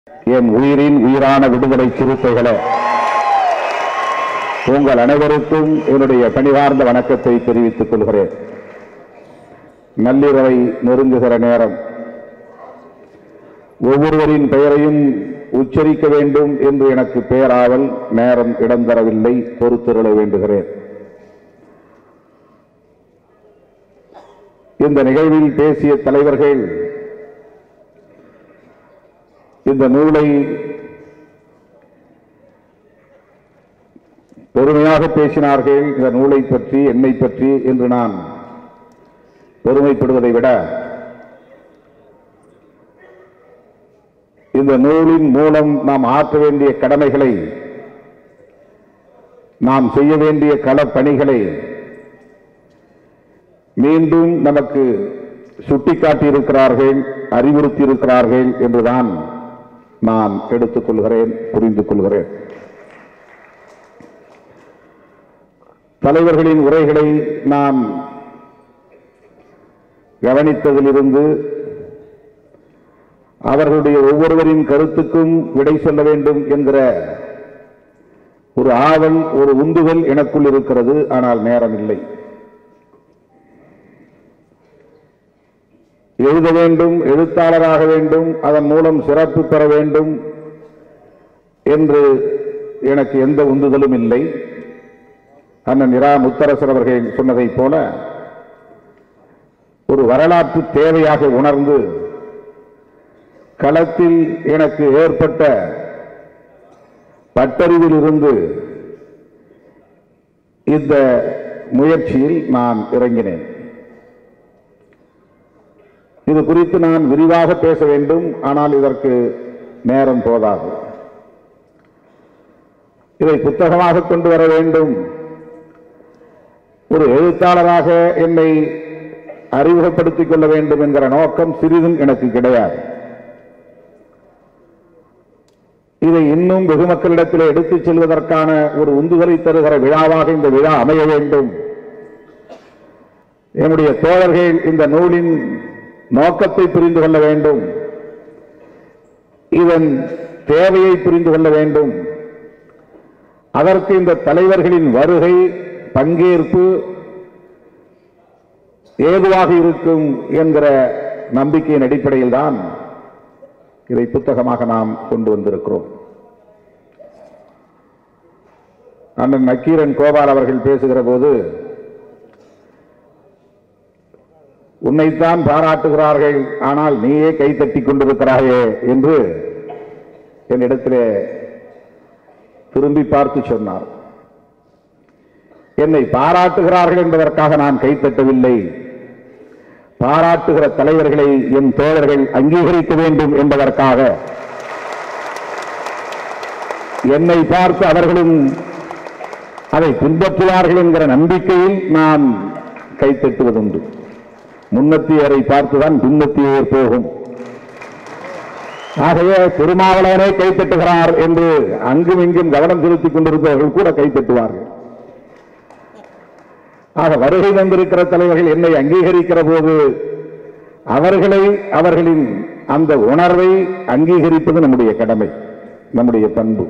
என் உயிரின் உயிரான விடுதலை சிறுத்தைகளே உங்கள் அனைவருக்கும் என்னுடைய பணிவார்ந்த வணக்கத்தை தெரிவித்துக் கொள்கிறேன் நள்ளிரவை நெருங்குகிற நேரம் ஒவ்வொருவரின் பெயரையும் உச்சரிக்க வேண்டும் என்று எனக்கு பேராவல் நேரம் இடம் தரவில்லை பொறுத்திருள வேண்டுகிறேன் இந்த நிகழ்வில் பேசிய தலைவர்கள் இந்த நூலை பெருமையாக பேசினார்கள் இந்த நூலை பற்றி என்னை பற்றி என்று நான் பெருமைப்படுவதை விட இந்த நூலின் மூலம் நாம் ஆற்ற வேண்டிய கடமைகளை நாம் செய்ய வேண்டிய களப்பணிகளை மீண்டும் நமக்கு சுட்டிக்காட்டியிருக்கிறார்கள் அறிவுறுத்தியிருக்கிறார்கள் என்றுதான் நான் எடுத்துக்கொள்கிறேன் புரிந்து கொள்கிறேன் தலைவர்களின் உரைகளை நாம் கவனித்ததிலிருந்து அவர்களுடைய ஒவ்வொருவரின் கருத்துக்கும் விடை சொல்ல வேண்டும் என்கிற ஒரு ஆவல் ஒரு உந்துதல் எனக்குள் இருக்கிறது ஆனால் நேரம் இல்லை எழுத வேண்டும் எழுத்தாளராக வேண்டும் அதன் மூலம் சிறப்பு பெற வேண்டும் என்று எனக்கு எந்த உந்துதலும் இல்லை அண்ணன் இரா முத்தரசர் அவர்கள் சொன்னதைப் போல ஒரு வரலாற்று தேவையாக உணர்ந்து களத்தில் எனக்கு ஏற்பட்ட பட்டறிவில் இருந்து இந்த முயற்சியில் நான் இறங்கினேன் இது குறித்து நான் விரிவாக பேச வேண்டும் ஆனால் இதற்கு நேரம் போதாது இதை புத்தகமாக கொண்டு வர வேண்டும் ஒரு எழுத்தாளராக என்னை அறிமுகப்படுத்திக் கொள்ள வேண்டும் என்கிற நோக்கம் சிறிதும் எனக்கு கிடையாது இதை இன்னும் வெகு மக்களிடத்தில் எடுத்துச் செல்வதற்கான ஒரு உந்துதலை தருகிற விழாவாக இந்த விழா அமைய வேண்டும் என்னுடைய தோழர்கள் இந்த நூலின் நோக்கத்தை புரிந்து கொள்ள வேண்டும் இதன் தேவையை புரிந்து கொள்ள வேண்டும் அதற்கு இந்த தலைவர்களின் வருகை பங்கேற்பு ஏதுவாக இருக்கும் என்கிற நம்பிக்கையின் அடிப்படையில் தான் இதை புத்தகமாக நாம் கொண்டு வந்திருக்கிறோம் அண்ணன் நக்கீரன் கோபால் அவர்கள் பேசுகிற போது உன்னைத்தான் பாராட்டுகிறார்கள் ஆனால் நீயே கைத்தட்டி கொண்டிருக்கிறாயே என்று என்னிடத்திலே திரும்பி பார்த்து சொன்னார் என்னை பாராட்டுகிறார்கள் என்பதற்காக நான் கைத்தட்டவில்லை பாராட்டுகிற தலைவர்களை என் தோழர்கள் அங்கீகரிக்க வேண்டும் என்பதற்காக என்னை பார்த்து அவர்களும் அதை பின்பற்றுவார்கள் என்கிற நம்பிக்கையில் நான் கைத்தட்டுவதுண்டு முன்னத்தியரை பார்த்துதான் பின்னத்தியர் போகும் ஆகவே திருமாவளவனே கைத்தட்டுகிறார் என்று அங்கும் இங்கும் கவனம் செலுத்திக் கொண்டிருப்பவர்கள் கூட கைத்தட்டுவார்கள் ஆக வருகை வந்திருக்கிற தலைவர்கள் என்னை அங்கீகரிக்கிற போது அவர்களை அவர்களின் அந்த உணர்வை அங்கீகரிப்பது நம்முடைய கடமை நம்முடைய பண்பு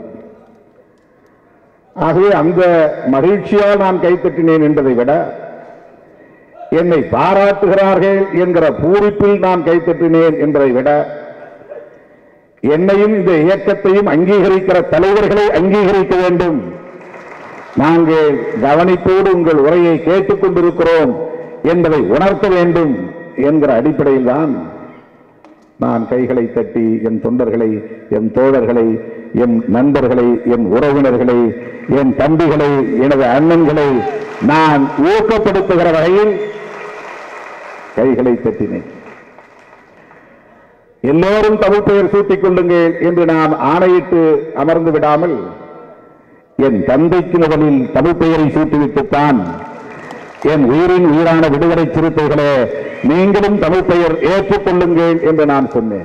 ஆகவே அந்த மகிழ்ச்சியால் நான் கைத்தட்டினேன் என்பதை விட என்னை பாராட்டுகிறார்கள் என்கிற பூரிப்பில் நான் கைத்தட்டினேன் என்பதை விட என்னையும் இந்த இயக்கத்தையும் அங்கீகரிக்கிற தலைவர்களை அங்கீகரிக்க வேண்டும் நாங்கள் கவனிப்போடு உங்கள் உரையை கேட்டுக் கொண்டிருக்கிறோம் என்பதை உணர்த்த வேண்டும் என்கிற அடிப்படையில் தான் நான் கைகளை தட்டி என் தொண்டர்களை என் தோழர்களை என் நண்பர்களை என் உறவினர்களை என் தம்பிகளை எனது அண்ணன்களை நான் ஊக்கப்படுத்துகிற வகையில் கைகளை தட்டினேன் எல்லோரும் தமிழ் பெயர் சூட்டிக் கொள்ளுங்கள் என்று நான் ஆணையிட்டு அமர்ந்து விடாமல் என் தந்தைக்கு முதலில் தமிழ் பெயரை சூட்டிவிட்டுத்தான் என் உயிரின் உயிரான விடுதலை சிறுத்தைகளே நீங்களும் தமிழ் பெயர் ஏற்றுக்கொள்ளுங்கள் என்று நான் சொன்னேன்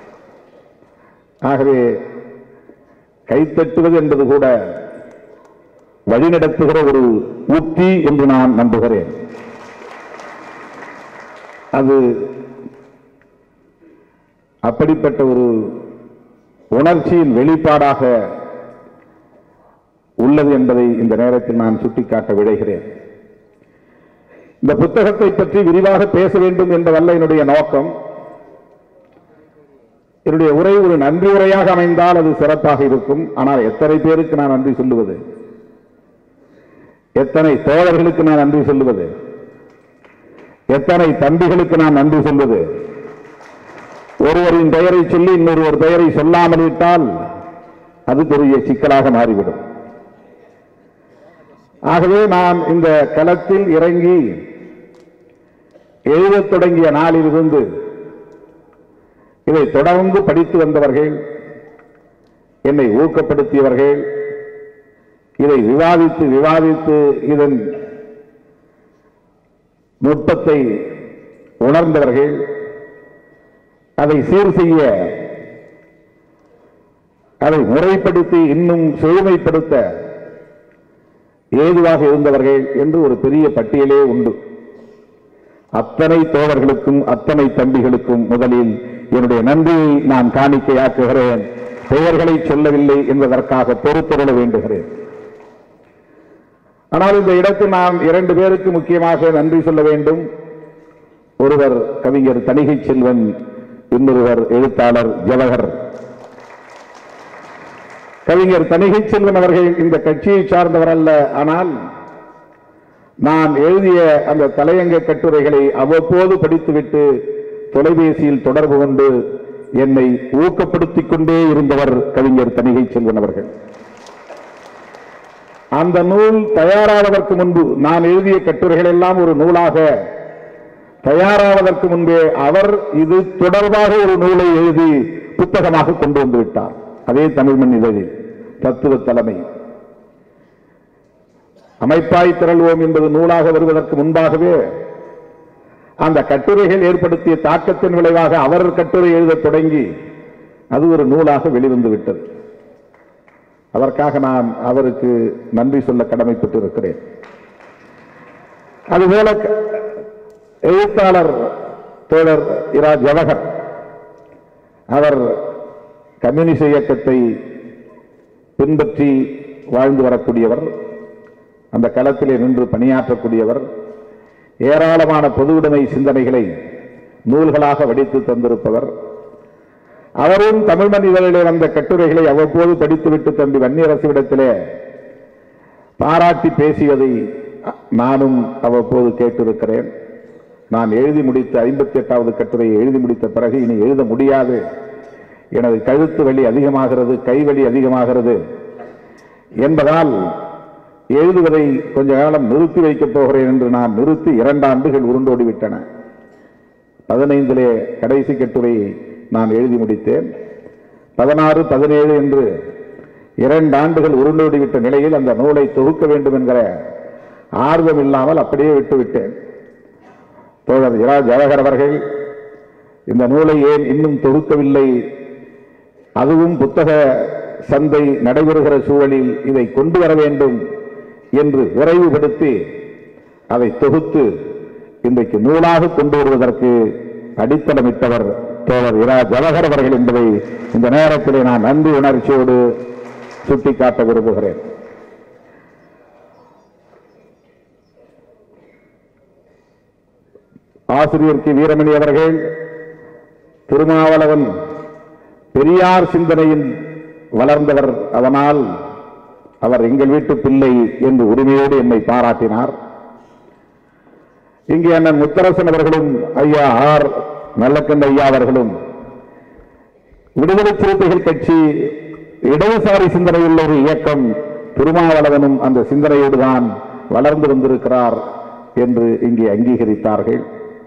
ஆகவே கைத்தட்டுவது என்பது கூட வழிநடத்துகிற ஒரு உத்தி என்று நான் நம்புகிறேன் அது அப்படிப்பட்ட ஒரு உணர்ச்சியின் வெளிப்பாடாக உள்ளது என்பதை இந்த நேரத்தில் நான் சுட்டிக்காட்ட விழைகிறேன் இந்த புத்தகத்தை பற்றி விரிவாக பேச வேண்டும் என்பதல்ல என்னுடைய நோக்கம் என்னுடைய உரை ஒரு நன்றி உரையாக அமைந்தால் அது சிறப்பாக இருக்கும் ஆனால் எத்தனை பேருக்கு நான் நன்றி சொல்லுவது எத்தனை தோழர்களுக்கு நான் நன்றி சொல்லுவது எத்தனை தம்பிகளுக்கு நான் நன்றி சொல்வது ஒருவரின் பெயரை சொல்லி இன்னொருவர் பெயரை சொல்லாமல் விட்டால் அது பெரிய சிக்கலாக மாறிவிடும் ஆகவே நான் இந்த களத்தில் இறங்கி எழுதத் தொடங்கிய நாளிலிருந்து இதை தொடர்ந்து படித்து வந்தவர்கள் என்னை ஊக்கப்படுத்தியவர்கள் இதை விவாதித்து விவாதித்து இதன் நுட்பத்தை உணர்ந்தவர்கள் அதை சீர் செய்ய அதை முறைப்படுத்தி இன்னும் செழுமைப்படுத்த ஏதுவாக இருந்தவர்கள் என்று ஒரு பெரிய பட்டியலே உண்டு அத்தனை தோழர்களுக்கும் அத்தனை தம்பிகளுக்கும் முதலில் என்னுடைய நன்றியை நான் காணிக்கையாக்குகிறேன் பெயர்களை சொல்லவில்லை என்பதற்காக பொறுத்துருள வேண்டுகிறேன் ஆனால் இந்த இடத்தில் நான் இரண்டு பேருக்கு முக்கியமாக நன்றி சொல்ல வேண்டும் ஒருவர் கவிஞர் தணிகை செல்வன் இன்னொருவர் எழுத்தாளர் ஜவஹர் கவிஞர் தணிகை செல்வன் அவர்கள் இந்த கட்சியை சார்ந்தவர் அல்ல ஆனால் நான் எழுதிய அந்த தலையங்க கட்டுரைகளை அவ்வப்போது படித்துவிட்டு தொலைபேசியில் தொடர்பு கொண்டு என்னை ஊக்கப்படுத்திக் கொண்டே இருந்தவர் கவிஞர் தணிகை செல்வன் அவர்கள் அந்த நூல் தயாராவதற்கு முன்பு நான் எழுதிய கட்டுரைகள் எல்லாம் ஒரு நூலாக தயாராவதற்கு முன்பே அவர் இது தொடர்பாக ஒரு நூலை எழுதி புத்தகமாக கொண்டு வந்து விட்டார் அதே தமிழ்மண் இதழில் தத்துவ தலைமை அமைப்பாய் திரள்வோம் என்பது நூலாக வருவதற்கு முன்பாகவே அந்த கட்டுரைகள் ஏற்படுத்திய தாக்கத்தின் விளைவாக அவர் கட்டுரை எழுதத் தொடங்கி அது ஒரு நூலாக வெளிவந்து விட்டது அதற்காக நான் அவருக்கு நன்றி சொல்ல கடமைப்பட்டு இருக்கிறேன் அதுபோல க- எழுத்தாளர் தோழர் இரா ஜவஹர் அவர் கம்யூனிச இயக்கத்தை பின்பற்றி வாழ்ந்து வரக்கூடியவர் அந்த களத்திலே நின்று பணியாற்றக்கூடியவர் ஏராளமான பொதுவுடைமை சிந்தனைகளை நூல்களாக வடித்து தந்திருப்பவர் அவரும் தமிழ் மனிதர்களிலே வந்த கட்டுரைகளை அவ்வப்போது படித்துவிட்டு தம்பி வன்னியரசுவிடத்திலே பாராட்டி பேசியதை நானும் அவ்வப்போது கேட்டிருக்கிறேன் நான் எழுதி முடித்த ஐம்பத்தி எட்டாவது கட்டுரையை எழுதி முடித்த பிறகு இனி எழுத முடியாது எனது கழுத்து வலி அதிகமாகிறது கை வலி அதிகமாகிறது என்பதால் எழுதுவதை கொஞ்ச காலம் நிறுத்தி வைக்கப் போகிறேன் என்று நான் நிறுத்தி இரண்டு ஆண்டுகள் உருண்டோடி விட்டன பதினைந்திலே கடைசி கட்டுரையை நான் எழுதி முடித்தேன் பதினாறு பதினேழு என்று இரண்டு ஆண்டுகள் உருண்டோடிவிட்ட நிலையில் அந்த நூலை தொகுக்க வேண்டும் என்கிற ஆர்வம் இல்லாமல் அப்படியே விட்டுவிட்டேன் தோழர் இரா ஜவஹர் அவர்கள் இந்த நூலை ஏன் இன்னும் தொகுக்கவில்லை அதுவும் புத்தக சந்தை நடைபெறுகிற சூழலில் இதை கொண்டு வர வேண்டும் என்று விரைவுபடுத்தி அதை தொகுத்து இன்றைக்கு நூலாக கொண்டு வருவதற்கு அடித்தளமிட்டவர் தோழர் இரா ஜவஹர் அவர்கள் என்பதை இந்த நேரத்திலே நான் நன்றி உணர்ச்சியோடு சுட்டிக்காட்ட விரும்புகிறேன் ஆசிரியர் கி வீரமணி அவர்கள் திருமாவளவன் பெரியார் சிந்தனையில் வளர்ந்தவர் அதனால் அவர் எங்கள் வீட்டு பிள்ளை என்று உரிமையோடு என்னை பாராட்டினார் இங்கே அண்ணன் முத்தரசன் அவர்களும் ஐயா ஆர் நல்லக்கண்ட ஐயா அவர்களும் விடுதலை சிறுத்தைகள் கட்சி இடதுசாரி சிந்தனையுள்ள ஒரு இயக்கம் திருமாவளவனும் அந்த சிந்தனையோடு தான் வளர்ந்து வந்திருக்கிறார் என்று இங்கே அங்கீகரித்தார்கள்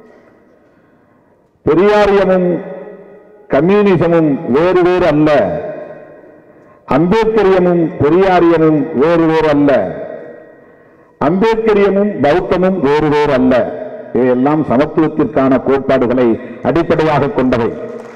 பெரியாரியமும் கம்யூனிசமும் வேறு வேறு அல்ல அம்பேத்கரியமும் பெரியாரியமும் வேறு வேறு அல்ல அம்பேத்கரியமும் பௌத்தமும் வேறு வேறு அல்ல இவையெல்லாம் சமத்துவத்திற்கான கோட்பாடுகளை அடிப்படையாக கொண்டவை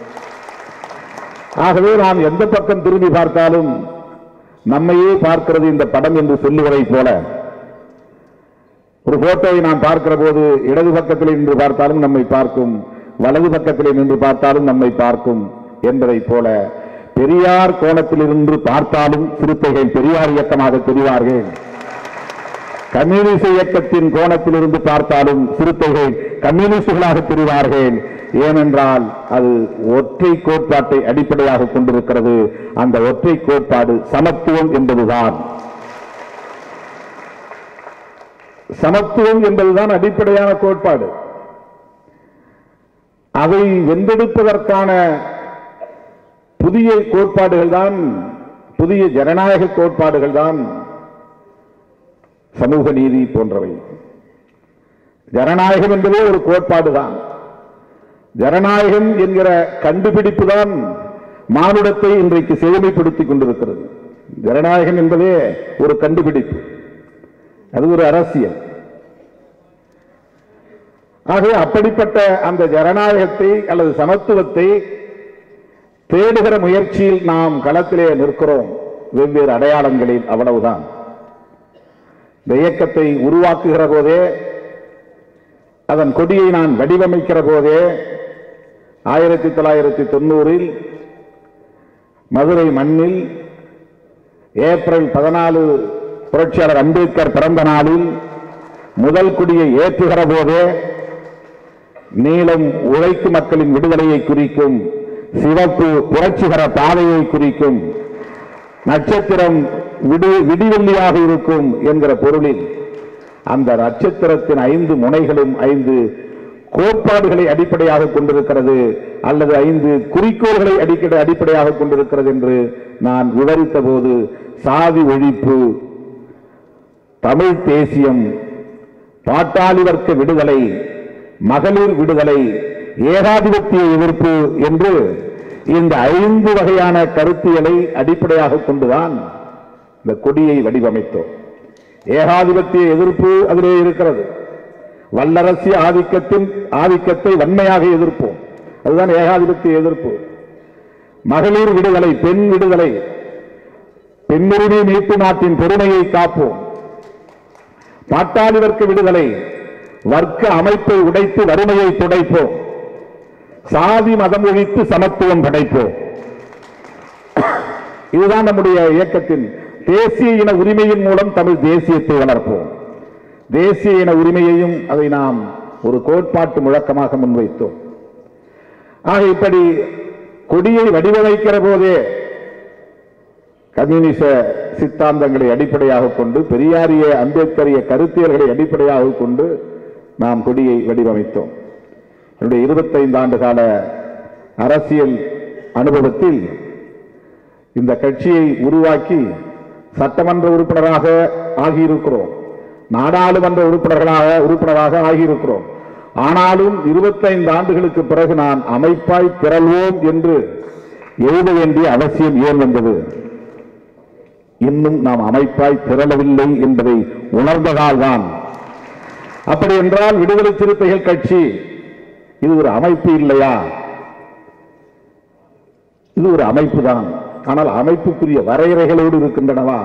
ஆகவே நாம் எந்த பக்கம் திரும்பி பார்த்தாலும் நம்மையே பார்க்கிறது இந்த படம் என்று சொல்லுவதைப் போல ஒரு போட்டோவை நாம் பார்க்கிற போது இடது பக்கத்தில் நின்று பார்த்தாலும் நம்மை பார்க்கும் வலது பக்கத்தில் நின்று பார்த்தாலும் நம்மை பார்க்கும் என்பதைப் போல பெரியார் கோணத்திலிருந்து பார்த்தாலும் சிறுத்தைகள் பெரியார் இயக்கமாக தெரிவார்கள் கம்யூனிச இயக்கத்தின் கோணத்திலிருந்து பார்த்தாலும் சிறுத்தைகள் கம்யூனிஸ்டுகளாக தெரிவார்கள் ஏனென்றால் அது ஒற்றை கோட்பாட்டை அடிப்படையாக கொண்டிருக்கிறது அந்த ஒற்றை கோட்பாடு சமத்துவம் என்பதுதான் சமத்துவம் என்பதுதான் அடிப்படையான கோட்பாடு அதை வென்றெடுப்பதற்கான புதிய கோட்பாடுகள் தான் புதிய ஜனநாயக கோட்பாடுகள் தான் சமூக நீதி போன்றவை ஜனநாயகம் என்பதே ஒரு கோட்பாடு தான் ஜனநாயகம் என்கிற கண்டுபிடிப்பு தான் மானுடத்தை இன்றைக்கு செழுமைப்படுத்திக் கொண்டிருக்கிறது ஜனநாயகம் என்பதே ஒரு கண்டுபிடிப்பு அது ஒரு அரசியல் ஆகவே அப்படிப்பட்ட அந்த ஜனநாயகத்தை அல்லது சமத்துவத்தை தேடுகிற முயற்சியில் நாம் களத்திலே நிற்கிறோம் வெவ்வேறு அடையாளங்களில் அவ்வளவுதான் இந்த இயக்கத்தை உருவாக்குகிற போதே அதன் கொடியை நான் வடிவமைக்கிற போதே ஆயிரத்தி தொள்ளாயிரத்தி தொண்ணூறில் மதுரை மண்ணில் ஏப்ரல் பதினாலு புரட்சியாளர் அம்பேத்கர் பிறந்த நாளில் முதல் கொடியை ஏற்றுகிற போதே நீளம் உழைக்கும் மக்களின் விடுதலையை குறிக்கும் சிவப்பு புரட்சிகர பாதையை குறிக்கும் நட்சத்திரம் விடு விடிவெள்ளியாக இருக்கும் என்கிற பொருளில் அந்த நட்சத்திரத்தின் ஐந்து முனைகளும் ஐந்து கோட்பாடுகளை அடிப்படையாக கொண்டிருக்கிறது அல்லது ஐந்து குறிக்கோள்களை அடிக்கடி அடிப்படையாக கொண்டிருக்கிறது என்று நான் விவரித்த போது சாதி ஒழிப்பு தமிழ் தேசியம் பாட்டாளி வர்க்க விடுதலை மகளிர் விடுதலை ஏகாதிபத்திய எதிர்ப்பு என்று இந்த ஐந்து வகையான கருத்தியலை அடிப்படையாக கொண்டுதான் இந்த கொடியை வடிவமைத்தோம் ஏகாதிபத்திய எதிர்ப்பு அதிலே இருக்கிறது வல்லரசிய ஆதிக்கத்தின் ஆதிக்கத்தை வன்மையாக எதிர்ப்போம் அதுதான் ஏகாதிபத்திய எதிர்ப்பு மகளிர் விடுதலை பெண் விடுதலை பெண்ணுரிமை மீட்பு நாட்டின் பெருமையை காப்போம் பாட்டாளி வர்க்க விடுதலை வர்க்க அமைப்பை உடைத்து வறுமையை துடைப்போம் சாதி மதம் ஒழித்து சமத்துவம் படைப்போம் இதுதான் நம்முடைய இயக்கத்தின் தேசிய இன உரிமையின் மூலம் தமிழ் தேசியத்தை வளர்ப்போம் தேசிய இன உரிமையையும் அதை நாம் ஒரு கோட்பாட்டு முழக்கமாக முன்வைத்தோம் ஆக இப்படி கொடியை வடிவமைக்கிற போதே கம்யூனிச சித்தாந்தங்களை அடிப்படையாக கொண்டு பெரியாரிய அம்பேத்கரிய கருத்தியல்களை அடிப்படையாக கொண்டு நாம் கொடியை வடிவமைத்தோம் என்னுடைய 25 ஆண்டு கால அரசியல் அனுபவத்தில் இந்த கட்சியை உருவாக்கி சட்டமன்ற உறுப்பினராக ஆகியிருக்கிறோம் நாடாளுமன்ற உறுப்பினர்களாக உறுப்பினராக ஆகியிருக்கிறோம் ஆனாலும் 25 ஆண்டுகளுக்கு பிறகு நான் அமைப்பாய் திரள்வோம் என்று எழுத வேண்டிய அவசியம் ஏன் வந்தது இன்னும் நாம் அமைப்பாய் திரளவில்லை என்பதை உணர்ந்ததால்தான் அப்படி என்றால் விடுதலை சிறுத்தைகள் கட்சி இது ஒரு அமைப்பு இல்லையா இது ஒரு அமைப்பு தான் ஆனால் அமைப்புக்குரிய வரையறைகளோடு இருக்கின்றனவா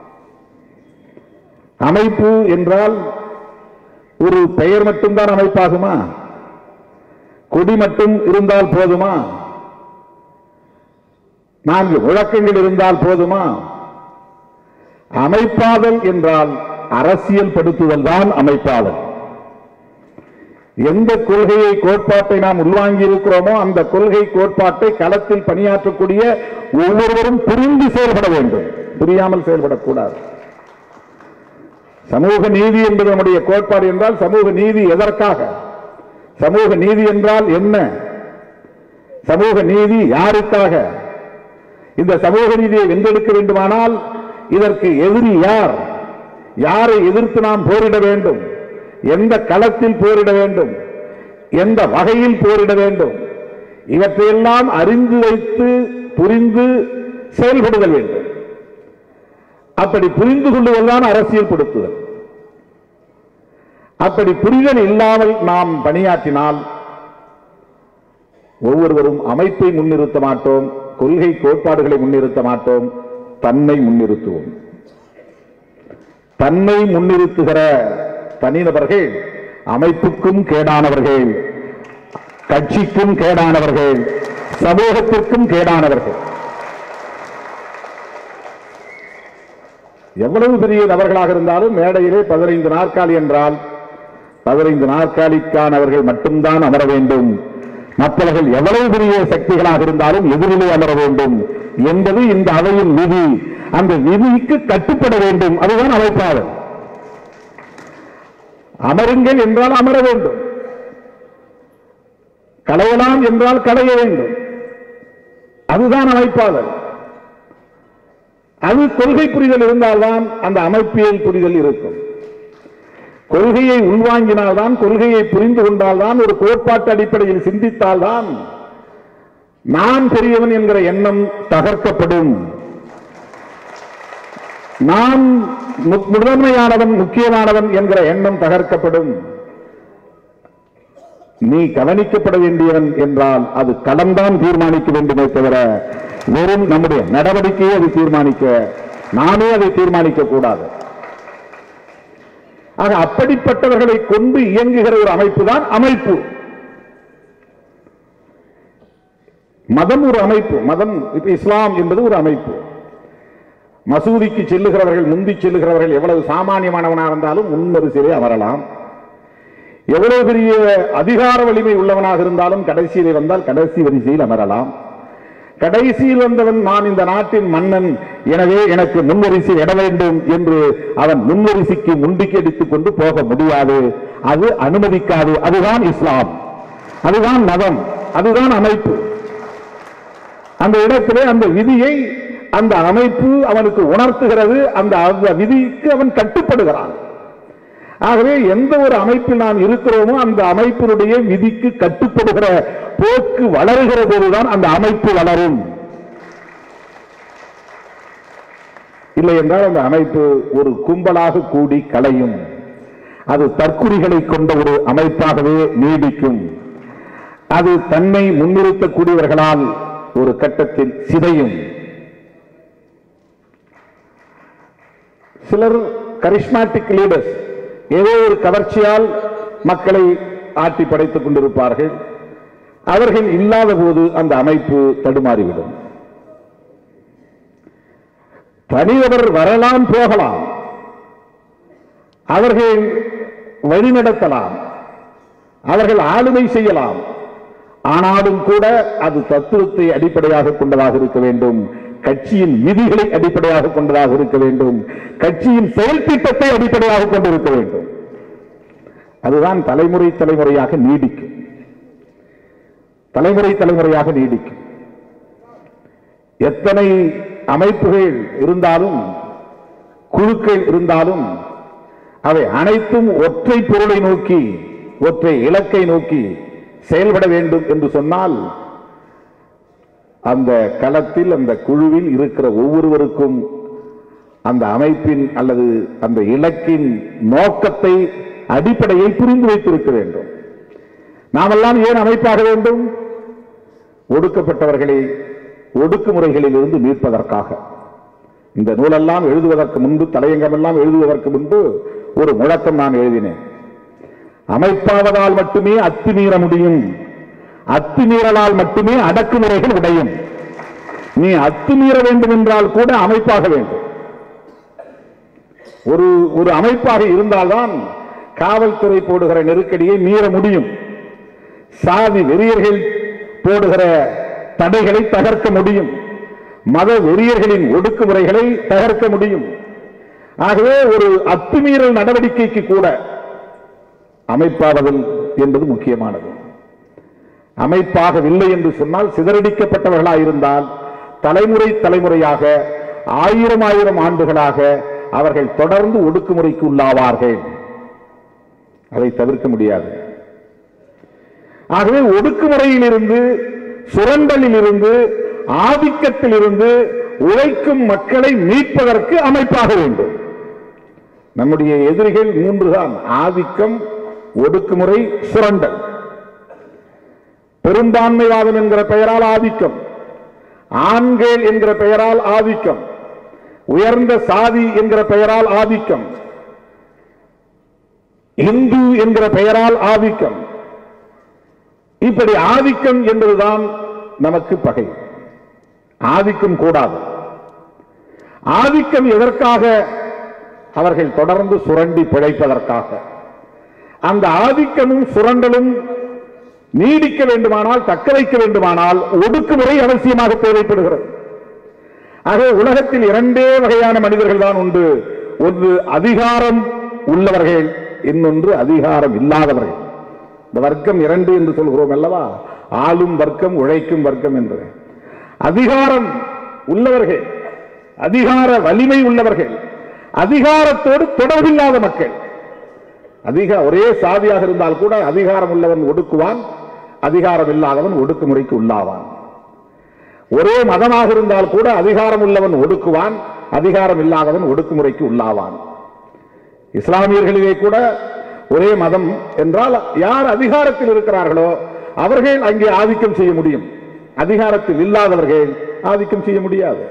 அமைப்பு என்றால் ஒரு பெயர் மட்டும்தான் அமைப்பாகுமா கொடி மட்டும் இருந்தால் போதுமா நான்கு முழக்கங்கள் இருந்தால் போதுமா அமைப்பாதல் என்றால் அரசியல் படுத்துதல் தான் அமைப்பாதல் எந்த கொள்கையை கோட்பாட்டை நாம் உள்வாங்கி இருக்கிறோமோ அந்த கொள்கை கோட்பாட்டை களத்தில் பணியாற்றக்கூடிய ஒவ்வொருவரும் புரிந்து செயல்பட வேண்டும் புரியாமல் செயல்படக்கூடாது சமூக நீதி என்பது நம்முடைய கோட்பாடு என்றால் சமூக நீதி எதற்காக சமூக நீதி என்றால் என்ன சமூக நீதி யாருக்காக இந்த சமூக நீதியை வென்றெடுக்க வேண்டுமானால் இதற்கு எதிரி யார் யாரை எதிர்த்து நாம் போரிட வேண்டும் எந்த களத்தில் போரிட வேண்டும் எந்த வகையில் போரிட வேண்டும் இவற்றையெல்லாம் அறிந்து வைத்து புரிந்து செயல்படுதல் வேண்டும் அப்படி புரிந்து கொள்வதுதான் அரசியல் படுத்துதல் அப்படி புரிதல் இல்லாமல் நாம் பணியாற்றினால் ஒவ்வொருவரும் அமைப்பை முன்னிறுத்த மாட்டோம் கொள்கை கோட்பாடுகளை முன்னிறுத்த மாட்டோம் தன்னை முன்னிறுத்துவோம் தன்னை முன்னிறுத்துகிற தனிநபர்கள் அமைப்புக்கும் கேடானவர்கள் கட்சிக்கும் கேடானவர்கள் சமூகத்திற்கும் கேடானவர்கள் எவ்வளவு பெரிய நபர்களாக இருந்தாலும் மேடையிலே பதினைந்து நாற்காலி என்றால் பதினைந்து நாற்காலிக்கானவர்கள் மட்டும்தான் அமர வேண்டும் மற்றவர்கள் எவ்வளவு பெரிய சக்திகளாக இருந்தாலும் எதிரிலே அமர வேண்டும் என்பது இந்த அவையின் விதி அந்த விதிக்கு கட்டுப்பட வேண்டும் அதுதான் அமைப்பாளர் அமருங்கள் என்றால் அமர வேண்டும் களையலாம் என்றால் களைய வேண்டும் அதுதான் அமைப்பாளர் அது கொள்கை புரிதல் இருந்தால்தான் அந்த அமைப்பியல் புரிதல் இருக்கும் கொள்கையை உள்வாங்கினால்தான் கொள்கையை புரிந்து கொண்டால்தான் ஒரு கோட்பாட்டு அடிப்படையில் சிந்தித்தால்தான் நான் பெரியவன் என்கிற எண்ணம் தகர்க்கப்படும் நான் மு- முதன்மையானவன் முக்கியமானவன் என்கிற எண்ணம் தகர்க்கப்படும் நீ கவனிக்கப்பட வேண்டியவன் என்றால் அது களம்தான் தீர்மானிக்க வேண்டுமே தவிர வெறும் நம்முடைய நடவடிக்கையை அது தீர்மானிக்க நாமே அதை தீர்மானிக்க கூடாது ஆக அப்படிப்பட்டவர்களை கொண்டு இயங்குகிற ஒரு அமைப்பு தான் அமைப்பு மதம் ஒரு அமைப்பு மதம் இப்ப இஸ்லாம் என்பது ஒரு அமைப்பு மசூதிக்கு செல்லுகிறவர்கள் முந்தி செல்லுகிறவர்கள் எவ்வளவு சாமானியமானவனாக இருந்தாலும் முன்வரிசையிலே அமரலாம் எவ்வளவு பெரிய அதிகார வலிமை உள்ளவனாக இருந்தாலும் கடைசியிலே வந்தால் கடைசி வரிசையில் அமரலாம் கடைசியில் வந்தவன் நான் இந்த நாட்டின் மன்னன் எனவே எனக்கு முன்வரிசை இட வேண்டும் என்று அவன் முன்வரிசைக்கு முண்டிக்கு எடுத்துக் கொண்டு போக முடியாது அது அனுமதிக்காது அதுதான் இஸ்லாம் அதுதான் மதம் அதுதான் அமைப்பு அந்த இடத்திலே அந்த விதியை அந்த அமைப்பு அவனுக்கு உணர்த்துகிறது அந்த அந்த விதிக்கு அவன் கட்டுப்படுகிறான் ஆகவே எந்த ஒரு அமைப்பில் நாம் இருக்கிறோமோ அந்த அமைப்பினுடைய விதிக்கு கட்டுப்படுகிற போக்கு வளருகிற போதுதான் அந்த அமைப்பு வளரும் இல்லை என்றால் அந்த அமைப்பு ஒரு கும்பலாக கூடி கலையும் அது தற்குறிகளை கொண்ட ஒரு அமைப்பாகவே நீடிக்கும் அது தன்னை முன்னிறுத்தக்கூடியவர்களால் ஒரு கட்டத்தில் சிதையும் சிலர் கரிஸ்மாட்டிக் லீடர்ஸ் ஏதோ ஒரு கவர்ச்சியால் மக்களை ஆட்டி படைத்துக் கொண்டிருப்பார்கள் அவர்கள் இல்லாத போது அந்த அமைப்பு தடுமாறிவிடும் தனிநபர் வரலாம் போகலாம் அவர்கள் வழிநடத்தலாம் அவர்கள் ஆளுமை செய்யலாம் ஆனாலும் கூட அது தத்துவத்தை அடிப்படையாக கொண்டதாக இருக்க வேண்டும் கட்சியின் விதிகளை அடிப்படையாக கொண்டதாக இருக்க வேண்டும் கட்சியின் செயல் திட்டத்தை அடிப்படையாக கொண்டிருக்க வேண்டும் அதுதான் தலைமுறை தலைமுறையாக நீடிக்கும் தலைமுறை தலைமுறையாக நீடிக்கும் எத்தனை அமைப்புகள் இருந்தாலும் குழுக்கள் இருந்தாலும் அவை அனைத்தும் ஒற்றை பொருளை நோக்கி ஒற்றை இலக்கை நோக்கி செயல்பட வேண்டும் என்று சொன்னால் அந்த களத்தில் அந்த குழுவில் இருக்கிற ஒவ்வொருவருக்கும் அந்த அமைப்பின் அல்லது அந்த இலக்கின் நோக்கத்தை அடிப்படையை புரிந்து வைத்திருக்க வேண்டும் நாமெல்லாம் ஏன் அமைப்பாக வேண்டும் ஒடுக்கப்பட்டவர்களை ஒடுக்குமுறைகளில் இருந்து மீட்பதற்காக இந்த நூலெல்லாம் எழுதுவதற்கு முன்பு தலையங்கமெல்லாம் எழுதுவதற்கு முன்பு ஒரு முழக்கம் நான் எழுதினேன் அமைப்பாவதால் மட்டுமே அத்துமீற முடியும் அத்துமீறலால் மட்டுமே அடக்குமுறைகள் உடையும் நீ அத்துமீற வேண்டும் என்றால் கூட அமைப்பாக வேண்டும் ஒரு ஒரு அமைப்பாக இருந்தால்தான் காவல்துறை போடுகிற நெருக்கடியை மீற முடியும் சாதி வெறியர்கள் போடுகிற தடைகளை தகர்க்க முடியும் மத வெறியர்களின் ஒடுக்குமுறைகளை தகர்க்க முடியும் ஆகவே ஒரு அத்துமீறல் நடவடிக்கைக்கு கூட அமைப்பாவதல் என்பது முக்கியமானது அமைப்பாகவில்லை என்று சொன்னால் சிதறடிக்கப்பட்டவர்களாயிருந்தால் தலைமுறை தலைமுறையாக ஆயிரம் ஆயிரம் ஆண்டுகளாக அவர்கள் தொடர்ந்து ஒடுக்குமுறைக்கு உள்ளாவார்கள் அதை தவிர்க்க முடியாது ஆகவே ஒடுக்குமுறையில் இருந்து சுரண்டலில் இருந்து ஆதிக்கத்தில் இருந்து உழைக்கும் மக்களை மீட்பதற்கு அமைப்பாக வேண்டும் நம்முடைய எதிரிகள் மூன்றுதான் ஆதிக்கம் ஒடுக்குமுறை சுரண்டல் பெரும்பான்மைவாதம் என்கிற பெயரால் ஆதிக்கம் ஆண்கள் என்கிற பெயரால் ஆதிக்கம் உயர்ந்த சாதி என்கிற பெயரால் ஆதிக்கம் இந்து என்கிற பெயரால் ஆதிக்கம் இப்படி ஆதிக்கம் என்பதுதான் நமக்கு பகை ஆதிக்கம் கூடாது ஆதிக்கம் எதற்காக அவர்கள் தொடர்ந்து சுரண்டி பிழைப்பதற்காக அந்த ஆதிக்கமும் சுரண்டலும் நீடிக்க வேண்டுமானால் தக்க வைக்க வேண்டுமானால் ஒடுக்குமுறை அவசியமாக தேவைப்படுகிறது ஆக உலகத்தில் இரண்டே வகையான மனிதர்கள் தான் உண்டு ஒன்று அதிகாரம் உள்ளவர்கள் இன்னொன்று அதிகாரம் இல்லாதவர்கள் இந்த வர்க்கம் இரண்டு என்று சொல்கிறோம் அல்லவா ஆளும் வர்க்கம் உழைக்கும் வர்க்கம் என்று அதிகாரம் உள்ளவர்கள் அதிகார வலிமை உள்ளவர்கள் அதிகாரத்தோடு தொடர்பில்லாத மக்கள் அதிக ஒரே சாதியாக இருந்தால் கூட அதிகாரம் உள்ளவன் ஒடுக்குவான் அதிகாரம் இல்லாதவன் ஒடுக்குமுறைக்கு உள்ளாவான் ஒரே மதமாக இருந்தால் கூட அதிகாரம் உள்ளவன் ஒடுக்குவான் அதிகாரம் இல்லாதவன் ஒடுக்குமுறைக்கு உள்ளாவான் இஸ்லாமியர்களிலே கூட ஒரே மதம் என்றால் யார் அதிகாரத்தில் இருக்கிறார்களோ அவர்கள் அங்கே ஆதிக்கம் செய்ய முடியும் அதிகாரத்தில் இல்லாதவர்கள் ஆதிக்கம் செய்ய முடியாது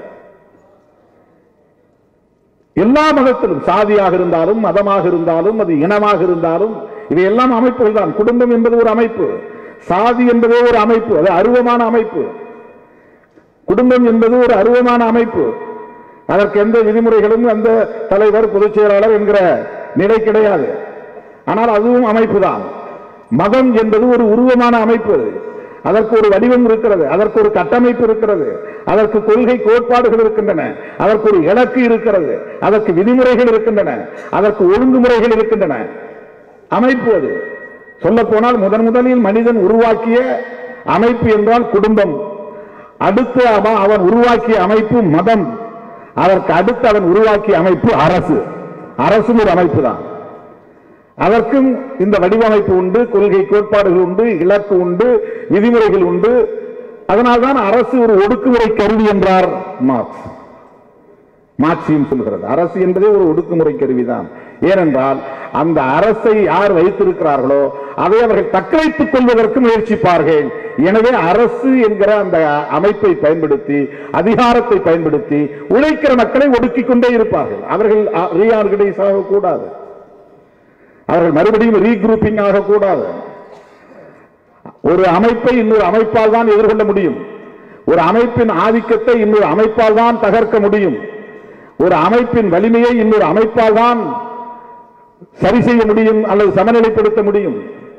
எல்லா மதத்திலும் சாதியாக இருந்தாலும் மதமாக இருந்தாலும் அது இனமாக இருந்தாலும் இவையெல்லாம் அமைப்புகள் தான் குடும்பம் என்பது ஒரு அமைப்பு சாதி என்பதே ஒரு அமைப்பு அது அருவமான அமைப்பு குடும்பம் என்பது ஒரு அருவமான அமைப்பு அதற்கு எந்த விதிமுறைகளும் அந்த தலைவர் பொதுச் செயலாளர் என்கிற நிலை கிடையாது ஆனால் அதுவும் அமைப்பு தான் மதம் என்பது ஒரு உருவமான அமைப்பு அது. அதற்கு ஒரு வடிவம் இருக்கிறது அதற்கு ஒரு கட்டமைப்பு இருக்கிறது அதற்கு கொள்கை கோட்பாடுகள் இருக்கின்றன அதற்கு ஒரு இலக்கு இருக்கிறது அதற்கு விதிமுறைகள் இருக்கின்றன அதற்கு ஒழுங்குமுறைகள் இருக்கின்றன அமைப்பு அது சொல்ல போனால் முதன் முதலில் மனிதன் உருவாக்கிய அமைப்பு என்றால் குடும்பம் அடுத்து அவன் அவன் உருவாக்கிய அமைப்பு மதம் அதற்கு அடுத்து அவன் உருவாக்கிய அமைப்பு அரசு அரசும் ஒரு அமைப்பு தான் அதற்கும் இந்த வடிவமைப்பு உண்டு கொள்கை கோட்பாடுகள் உண்டு இலக்கு உண்டு விதிமுறைகள் உண்டு அதனால்தான் அரசு ஒரு ஒடுக்குமுறை கருவி என்றார் மார்க்ஸ் மார்க்சியம் சொல்கிறது அரசு என்பதே ஒரு ஒடுக்குமுறை கருவிதான் ஏனென்றால் அந்த அரசை யார் வைத்திருக்கிறார்களோ அதை அவர்கள் தக்க வைத்துக் கொள்வதற்கு முயற்சிப்பார்கள் எனவே அரசு என்கிற அந்த அமைப்பை பயன்படுத்தி அதிகாரத்தை பயன்படுத்தி உழைக்கிற மக்களை ஒடுக்கிக் கொண்டே இருப்பார்கள் அவர்கள் ரீஆர்கனைஸ் ஆகக்கூடாது அவர்கள் மறுபடியும் ரீக்ரூப்பிங் ஆகக்கூடாது ஒரு அமைப்பை இன்னொரு அமைப்பால் தான் எதிர்கொள்ள முடியும் ஒரு அமைப்பின் ஆதிக்கத்தை இன்னொரு அமைப்பால் தான் தகர்க்க முடியும் ஒரு அமைப்பின் வலிமையை இன்னொரு அமைப்பால் தான் சரி செய்ய முடியும் அல்லது சமநிலைப்படுத்த முடியும்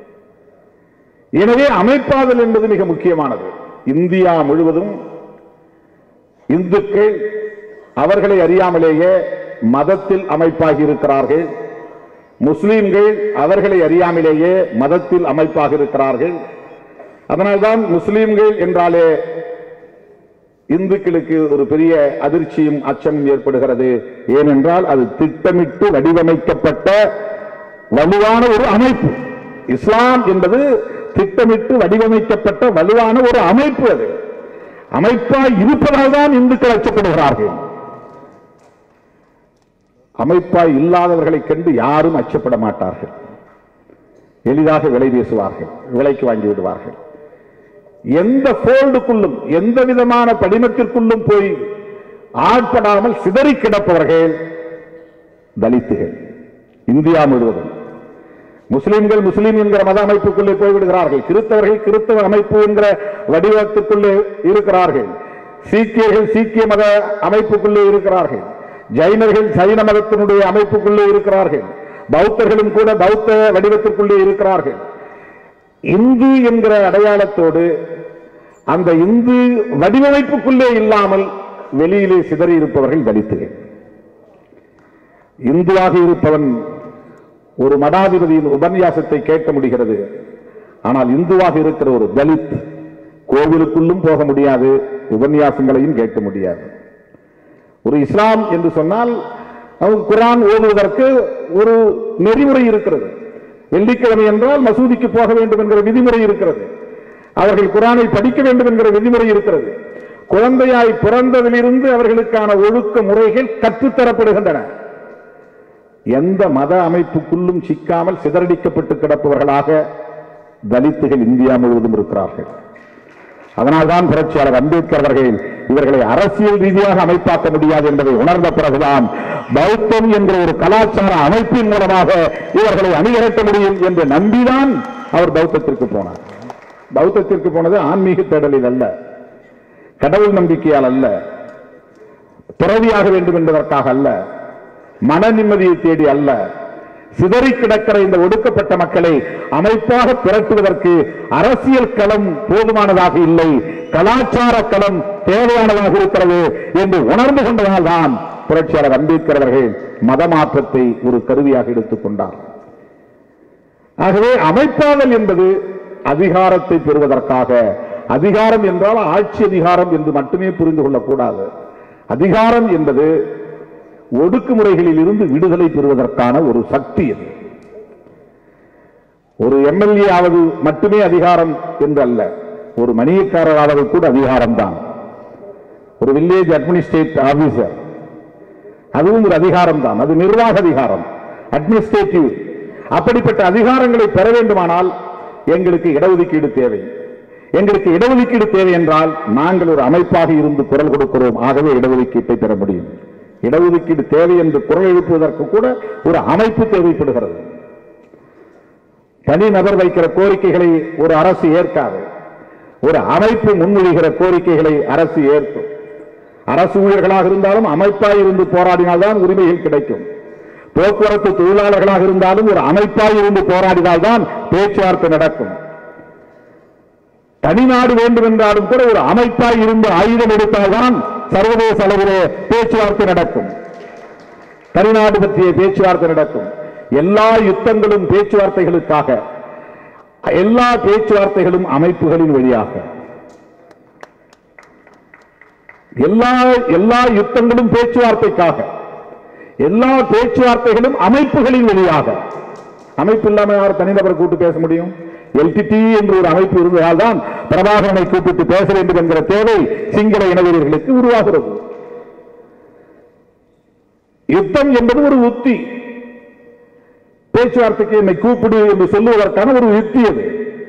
எனவே அமைப்பாதல் என்பது மிக முக்கியமானது இந்தியா முழுவதும் இந்துக்கள் அவர்களை அறியாமலேயே மதத்தில் அமைப்பாகி இருக்கிறார்கள் முஸ்லிம்கள் அவர்களை அறியாமலேயே மதத்தில் அமைப்பாக இருக்கிறார்கள் அதனால்தான் முஸ்லிம்கள் என்றாலே இந்துக்களுக்கு ஒரு பெரிய அதிர்ச்சியும் அச்சமும் ஏற்படுகிறது ஏனென்றால் அது திட்டமிட்டு வடிவமைக்கப்பட்ட வலுவான ஒரு அமைப்பு இஸ்லாம் என்பது திட்டமிட்டு வடிவமைக்கப்பட்ட வலுவான ஒரு அமைப்பு அது அமைப்பாய் இருப்பதால் தான் இந்துக்கள் அச்சப்படுகிறார்கள் அமைப்பாய் இல்லாதவர்களை கண்டு யாரும் அச்சப்பட மாட்டார்கள் எளிதாக விலை பேசுவார்கள் விலைக்கு வாங்கி விடுவார்கள் எந்த போல்டுக்குள்ளும் எந்த விதமான படிமத்திற்குள்ளும் போய் ஆட்படாமல் சிதறி கிடப்பவர்கள் தலித்துகள் இந்தியா முழுவதும் முஸ்லிம்கள் முஸ்லிம் என்கிற மத அமைப்புக்குள்ளே போய்விடுகிறார்கள் கிறிஸ்தவர்கள் கிறிஸ்தவ அமைப்பு என்கிற வடிவத்துக்குள்ளே இருக்கிறார்கள் சீக்கியர்கள் சீக்கிய மத அமைப்புக்குள்ளே இருக்கிறார்கள் ஜைனர்கள் சைன மதத்தினுடைய அமைப்புக்குள்ளே இருக்கிறார்கள் பௌத்தர்களும் கூட பௌத்த வடிவத்திற்குள்ளே இருக்கிறார்கள் இந்து என்கிற அடையாளத்தோடு அந்த இந்து வடிவமைப்புக்குள்ளே இல்லாமல் வெளியிலே சிதறி இருப்பவர்கள் தலித்துகள் இந்துவாக இருப்பவன் ஒரு மடாதிபதியின் உபன்யாசத்தை கேட்க முடிகிறது ஆனால் இந்துவாக இருக்கிற ஒரு தலித் கோவிலுக்குள்ளும் போக முடியாது உபன்யாசங்களையும் கேட்க முடியாது ஒரு இஸ்லாம் என்று சொன்னால் அவங்க குரான் ஓதுவதற்கு ஒரு நெறிமுறை இருக்கிறது வெள்ளிக்கிழமை என்றால் மசூதிக்கு போக வேண்டும் என்கிற விதிமுறை இருக்கிறது அவர்கள் குரானை படிக்க வேண்டும் என்கிற விதிமுறை இருக்கிறது குழந்தையாய் பிறந்ததிலிருந்து அவர்களுக்கான ஒழுக்க முறைகள் கற்றுத்தரப்படுகின்றன எந்த மத அமைப்புக்குள்ளும் சிக்காமல் சிதறடிக்கப்பட்டு கிடப்பவர்களாக தலித்துகள் இந்தியா முழுவதும் இருக்கிறார்கள் அதனால்தான் புரட்சியாளர் அம்பேத்கர் அவர்கள் இவர்களை அரசியல் ரீதியாக அமைப்பாக்க முடியாது என்பதை உணர்ந்த பிறகுதான் பௌத்தம் என்ற ஒரு கலாச்சார அமைப்பின் மூலமாக இவர்களை அணிதிரட்ட முடியும் என்று நம்பிதான் அவர் பௌத்தத்திற்கு போனார் பௌத்தத்திற்கு போனது ஆன்மீக தேடலில் அல்ல கடவுள் நம்பிக்கையால் அல்ல துறவியாக வேண்டும் என்பதற்காக அல்ல மன நிம்மதியை தேடி அல்ல சிதறி கிடக்கிற இந்த ஒடுக்கப்பட்ட மக்களை அமைப்பாக திரட்டுவதற்கு அரசியல் களம் போதுமானதாக இல்லை கலாச்சார களம் தேவையானதாக இருக்கிறது என்று உணர்ந்து கொண்டதால்தான் புரட்சியாளர் அம்பேத்கர் அவர்கள் மதமாற்றத்தை ஒரு கருவியாக எடுத்துக் கொண்டார் ஆகவே அமைப்பாளல் என்பது அதிகாரத்தை பெறுவதற்காக அதிகாரம் என்றால் ஆட்சி அதிகாரம் என்று மட்டுமே புரிந்து கொள்ளக்கூடாது அதிகாரம் என்பது ஒடுக்குமுறைகளில் இருந்து விடுதலை பெறுவதற்கான ஒரு சக்தி அது ஒரு எம்எல்ஏ ஆவது மட்டுமே அதிகாரம் என்று அல்ல ஒரு மணியக்காரர் ஆவது கூட அதிகாரம் தான் ஒரு வில்லேஜ் அட்மினிஸ்ட்ரேட் ஆபீசர் அதுவும் ஒரு அதிகாரம் தான் அது நிர்வாக அதிகாரம் அட்மினிஸ்ட்ரேட்டிவ் அப்படிப்பட்ட அதிகாரங்களை பெற வேண்டுமானால் எங்களுக்கு இடஒதுக்கீடு தேவை எங்களுக்கு இடஒதுக்கீடு தேவை என்றால் நாங்கள் ஒரு அமைப்பாக இருந்து குரல் கொடுக்கிறோம் ஆகவே இடஒதுக்கீட்டை பெற முடியும் இடஒதுக்கீடு தேவை என்று குரல் எழுப்புவதற்கு கூட ஒரு அமைப்பு தேவைப்படுகிறது தனிநபர் வைக்கிற கோரிக்கைகளை ஒரு அரசு ஏற்காது ஒரு அமைப்பு முன்மொழிகிற கோரிக்கைகளை அரசு ஏற்கும் அரசு ஊழியர்களாக இருந்தாலும் அமைப்பாய் இருந்து போராடினால்தான் உரிமைகள் கிடைக்கும் போக்குவரத்து தொழிலாளர்களாக இருந்தாலும் ஒரு அமைப்பாய் இருந்து போராடினால்தான் பேச்சுவார்த்தை நடக்கும் தனிநாடு வேண்டும் என்றாலும் கூட ஒரு அமைப்பாய் இருந்து ஆயுதம் எடுத்தால்தான் சர்வதேச அளவிலே பேச்சுவார்த்தை நடக்கும் தனிநாடு பற்றிய பேச்சுவார்த்தை நடக்கும் எல்லா யுத்தங்களும் பேச்சுவார்த்தைகளுக்காக எல்லா பேச்சுவார்த்தைகளும் அமைப்புகளின் வழியாக எல்லா எல்லா யுத்தங்களும் பேச்சுவார்த்தைக்காக எல்லா பேச்சுவார்த்தைகளும் அமைப்புகளின் வழியாக அமைப்பு இல்லாம யார் தனிநபரை கூட்டு பேச முடியும் எல்டிடி என்று ஒரு அமைப்பு இருந்ததால் தான் பிரபாகரனை கூப்பிட்டு பேச வேண்டும் என்கிற தேவை சிங்கள இனவீரர்களுக்கு உருவாகிறது யுத்தம் என்பது ஒரு உத்தி பேச்சுவார்த்தைக்கு என்னை கூப்பிடு என்று சொல்லுவதற்கான ஒரு யுக்தி அது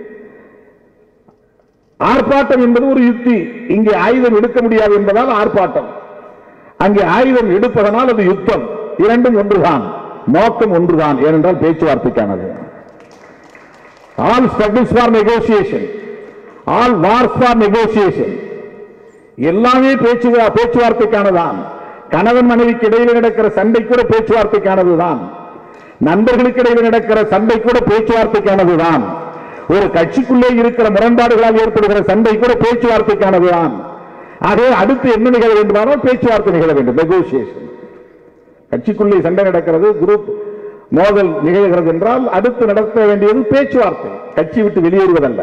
ஆர்ப்பாட்டம் என்பது ஒரு யுக்தி இங்கே ஆயுதம் எடுக்க முடியாது என்பதால் ஆர்ப்பாட்டம் அங்கே ஆயுதம் எடுப்பதனால் அது யுத்தம் இரண்டும் ஒன்றுதான் நோக்கம் ஒன்றுதான் ஏனென்றால் பேச்சுவார்த்தைக்கானது all struggles for negotiation all wars for negotiation எல்லாமே பேச்சு பேச்சுவார்த்தைக்கானதான் கணவன் மனைவிக்கு இடையில் நடக்கிற சண்டை கூட பேச்சுவார்த்தைக்கானதுதான் நண்பர்களுக்கு இடையில் நடக்கிற சண்டை கூட பேச்சுவார்த்தைக்கானதுதான் ஒரு கட்சிக்குள்ளே இருக்கிற முரண்பாடுகளால் ஏற்படுகிற சண்டை கூட பேச்சுவார்த்தைக்கானதுதான் ஆகவே அடுத்து என்ன நிகழ வேண்டுமானால் பேச்சுவார்த்தை நிகழ வேண்டும் நெகோசியேஷன் கட்சிக்குள்ளே சண்டை நடக்கிறது குரூப் மோதல் நிகழ்கிறது என்றால் அடுத்து நடத்த வேண்டியது பேச்சுவார்த்தை கட்சி விட்டு வெளியேறுவதல்ல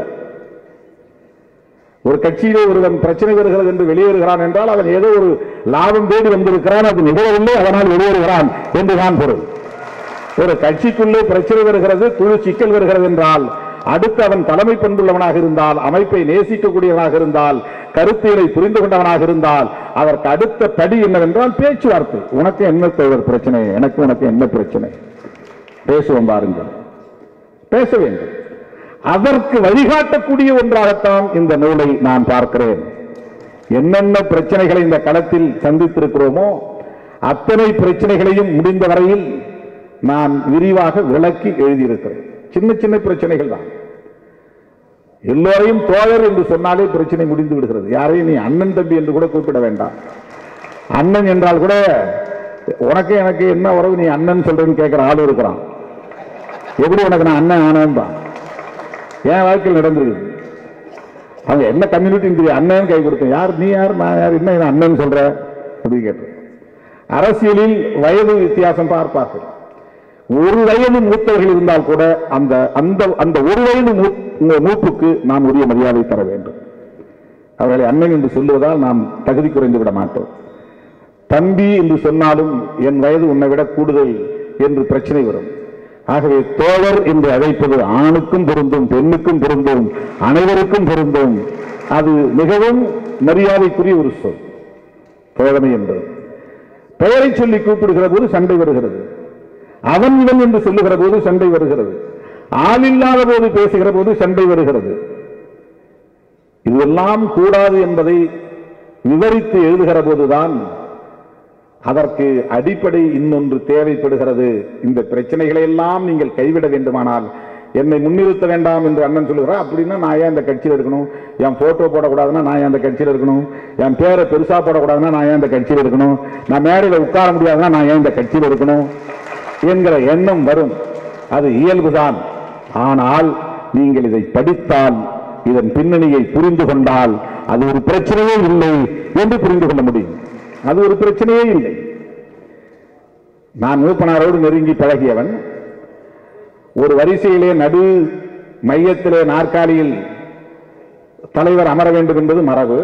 ஒரு கட்சியிலே ஒருவன் பிரச்சனை வருகிறது என்று வெளியேறுகிறான் என்றால் அவன் ஏதோ ஒரு லாபம் தேடி வந்திருக்கிறான் அது நிகழவில்லை அதனால் வெளியேறுகிறான் என்றுதான் பொருள் ஒரு கட்சிக்குள்ளே பிரச்சனை வருகிறது குழு சிக்கல் வருகிறது என்றால் அடுத்து அவன் தலைமை பண்புள்ளவனாக இருந்தால் அமைப்பை நேசிக்கக்கூடியவனாக இருந்தால் கருத்தியலை புரிந்து கொண்டவனாக இருந்தால் அதற்கு அடுத்த படி என்னவென்றால் பேச்சுவார்த்தை உனக்கு என்ன தேவர் பிரச்சனை எனக்கு உனக்கு என்ன பிரச்சனை பேசுவோம் பாருங்கள் பேச வேண்டும் அதற்கு வழிகாட்டக்கூடிய ஒன்றாகத்தான் இந்த நூலை நான் பார்க்கிறேன் என்னென்ன பிரச்சனைகளை இந்த களத்தில் சந்தித்திருக்கிறோமோ அத்தனை பிரச்சனைகளையும் முடிந்த வரையில் நான் விரிவாக விளக்கி எழுதியிருக்கிறேன் சின்ன சின்ன பிரச்சனைகள் தான் எல்லோரையும் தோழர் என்று சொன்னாலே பிரச்சனை முடிந்து விடுகிறது யாரையும் நீ அண்ணன் தம்பி என்று கூட கூப்பிட வேண்டாம் அண்ணன் என்றால் கூட உனக்கு எனக்கு என்ன உறவு நீ அண்ணன் சொல்றேன்னு கேட்கிற ஆள் இருக்கிறான் எப்படி உனக்கு நான் அண்ணன் ஆனேன் தான் என் வாழ்க்கையில் நடந்திருக்கு அவங்க என்ன கம்யூனிட்டி அண்ணன் கை கொடுத்தேன் யார் நீ யார் நான் யார் என்ன என்ன அண்ணன் சொல்ற அப்படின்னு கேட்டேன் அரசியலில் வயது வித்தியாசம் பார்ப்பார்கள் ஒரு வயது மூத்தவர்கள் இருந்தால் கூட அந்த அந்த அந்த ஒரு வயது மூ- மூப்புக்கு நாம் உரிய மரியாதை தர வேண்டும் அவர்களை அண்ணன் என்று சொல்லுவதால் நாம் தகுதி குறைந்து விட மாட்டோம் தம்பி என்று சொன்னாலும் என் வயது உன்னை விட கூடுதல் என்று பிரச்சனை வரும் ஆகவே தோழர் என்று அழைப்பது ஆணுக்கும் பொருந்தும் பெண்ணுக்கும் பொருந்தும் அனைவருக்கும் பொருந்தும் அது மிகவும் மரியாதைக்குரிய ஒரு சொல் தோழமை என்பது பெயரை சொல்லி கூப்பிடுகிற போது சண்டை வருகிறது அவன் இவன் என்று சொல்லுகிற போது சண்டை வருகிறது ஆள் இல்லாத போது பேசுகிற போது சண்டை வருகிறது இதெல்லாம் கூடாது என்பதை விவரித்து எழுதுகிற போதுதான் அதற்கு அடிப்படை இன்னொன்று தேவைப்படுகிறது இந்த பிரச்சனைகளை எல்லாம் நீங்கள் கைவிட வேண்டுமானால் என்னை முன்னிறுத்த வேண்டாம் என்று அண்ணன் சொல்லுகிறார் அப்படின்னா நான் ஏன் இந்த கட்சியில் இருக்கணும் என் போட்டோ போடக்கூடாதுன்னா நான் ஏன் அந்த கட்சியில் இருக்கணும் என் பேரை பெருசா போடக்கூடாதுன்னா நான் ஏன் இந்த கட்சியில் இருக்கணும் நான் மேடையில் உட்கார முடியாதுன்னா நான் ஏன் இந்த கட்சியில் இருக்கணும் என்கிற எண்ணம் வரும் அது இயல்புதான் ஆனால் நீங்கள் இதை படித்தால் இதன் பின்னணியை புரிந்து கொண்டால் அது ஒரு பிரச்சனையே இல்லை என்று புரிந்து கொள்ள முடியும் அது ஒரு பிரச்சனையே இல்லை நான் மூப்பனாரோடு நெருங்கி பழகியவன் ஒரு வரிசையிலே நடு மையத்திலே நாற்காலியில் தலைவர் அமர வேண்டும் என்பது மரபு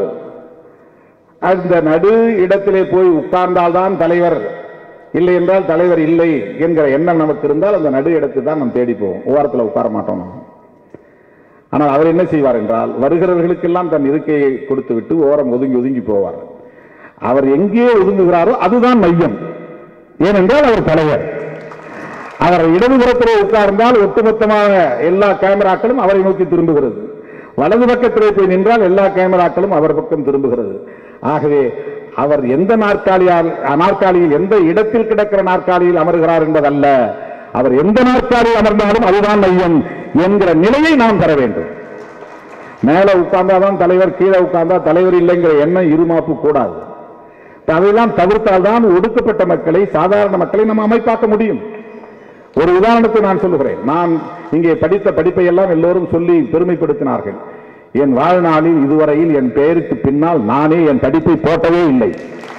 அந்த நடு இடத்திலே போய் உட்கார்ந்தால்தான் தலைவர் இல்லை என்றால் தலைவர் இல்லை என்கிற எண்ணம் நமக்கு இருந்தால் அந்த நடு இடத்தை தான் நாம் தேடி போவோம் ஓரத்தில் உட்கார மாட்டோம் நாம். ஆனால் அவர் என்ன செய்வார் என்றால் வருகிறவர்களுக்கெல்லாம் தன் இருக்கையை கொடுத்து விட்டு ஓரம் ஒதுங்கி ஒதுங்கி போவார் அவர் எங்கே ஒதுங்குகிறாரோ அதுதான் மையம் ஏனென்றால் அவர் தலைவர் அவர் இடதுபுறத்திலே உட்கார்ந்தால் ஒட்டுமொத்தமாக எல்லா கேமராக்களும் அவரை நோக்கி திரும்புகிறது வலது பக்கத்திலே போய் நின்றால் எல்லா கேமராக்களும் அவர் பக்கம் திரும்புகிறது ஆகவே அவர் எந்த நாற்காலியால் நாற்காலியில் எந்த இடத்தில் கிடக்கிற நாற்காலியில் அமர்கிறார் என்பதல்ல அவர் எந்த நாற்காலியில் அமர்ந்தாலும் அதுதான் மையம் என்கிற நிலையை நாம் பெற வேண்டும் மேல உட்கார்ந்தாதான் தலைவர் கீழே உட்கார்ந்தா தலைவர் இல்லைங்கிற எண்ணம் இருமாப்பு கூடாது அதையெல்லாம் தவிர்த்தால்தான் ஒடுக்கப்பட்ட மக்களை சாதாரண மக்களை நம்ம அமைப்பாக்க முடியும் ஒரு உதாரணத்தை நான் சொல்லுகிறேன் நான் இங்கே படித்த படிப்பை எல்லாம் எல்லோரும் சொல்லி பெருமைப்படுத்தினார்கள் என் வாழ்நாளில் இதுவரையில் என் பெயருக்கு பின்னால் நானே என் படிப்பை போட்டதே இல்லை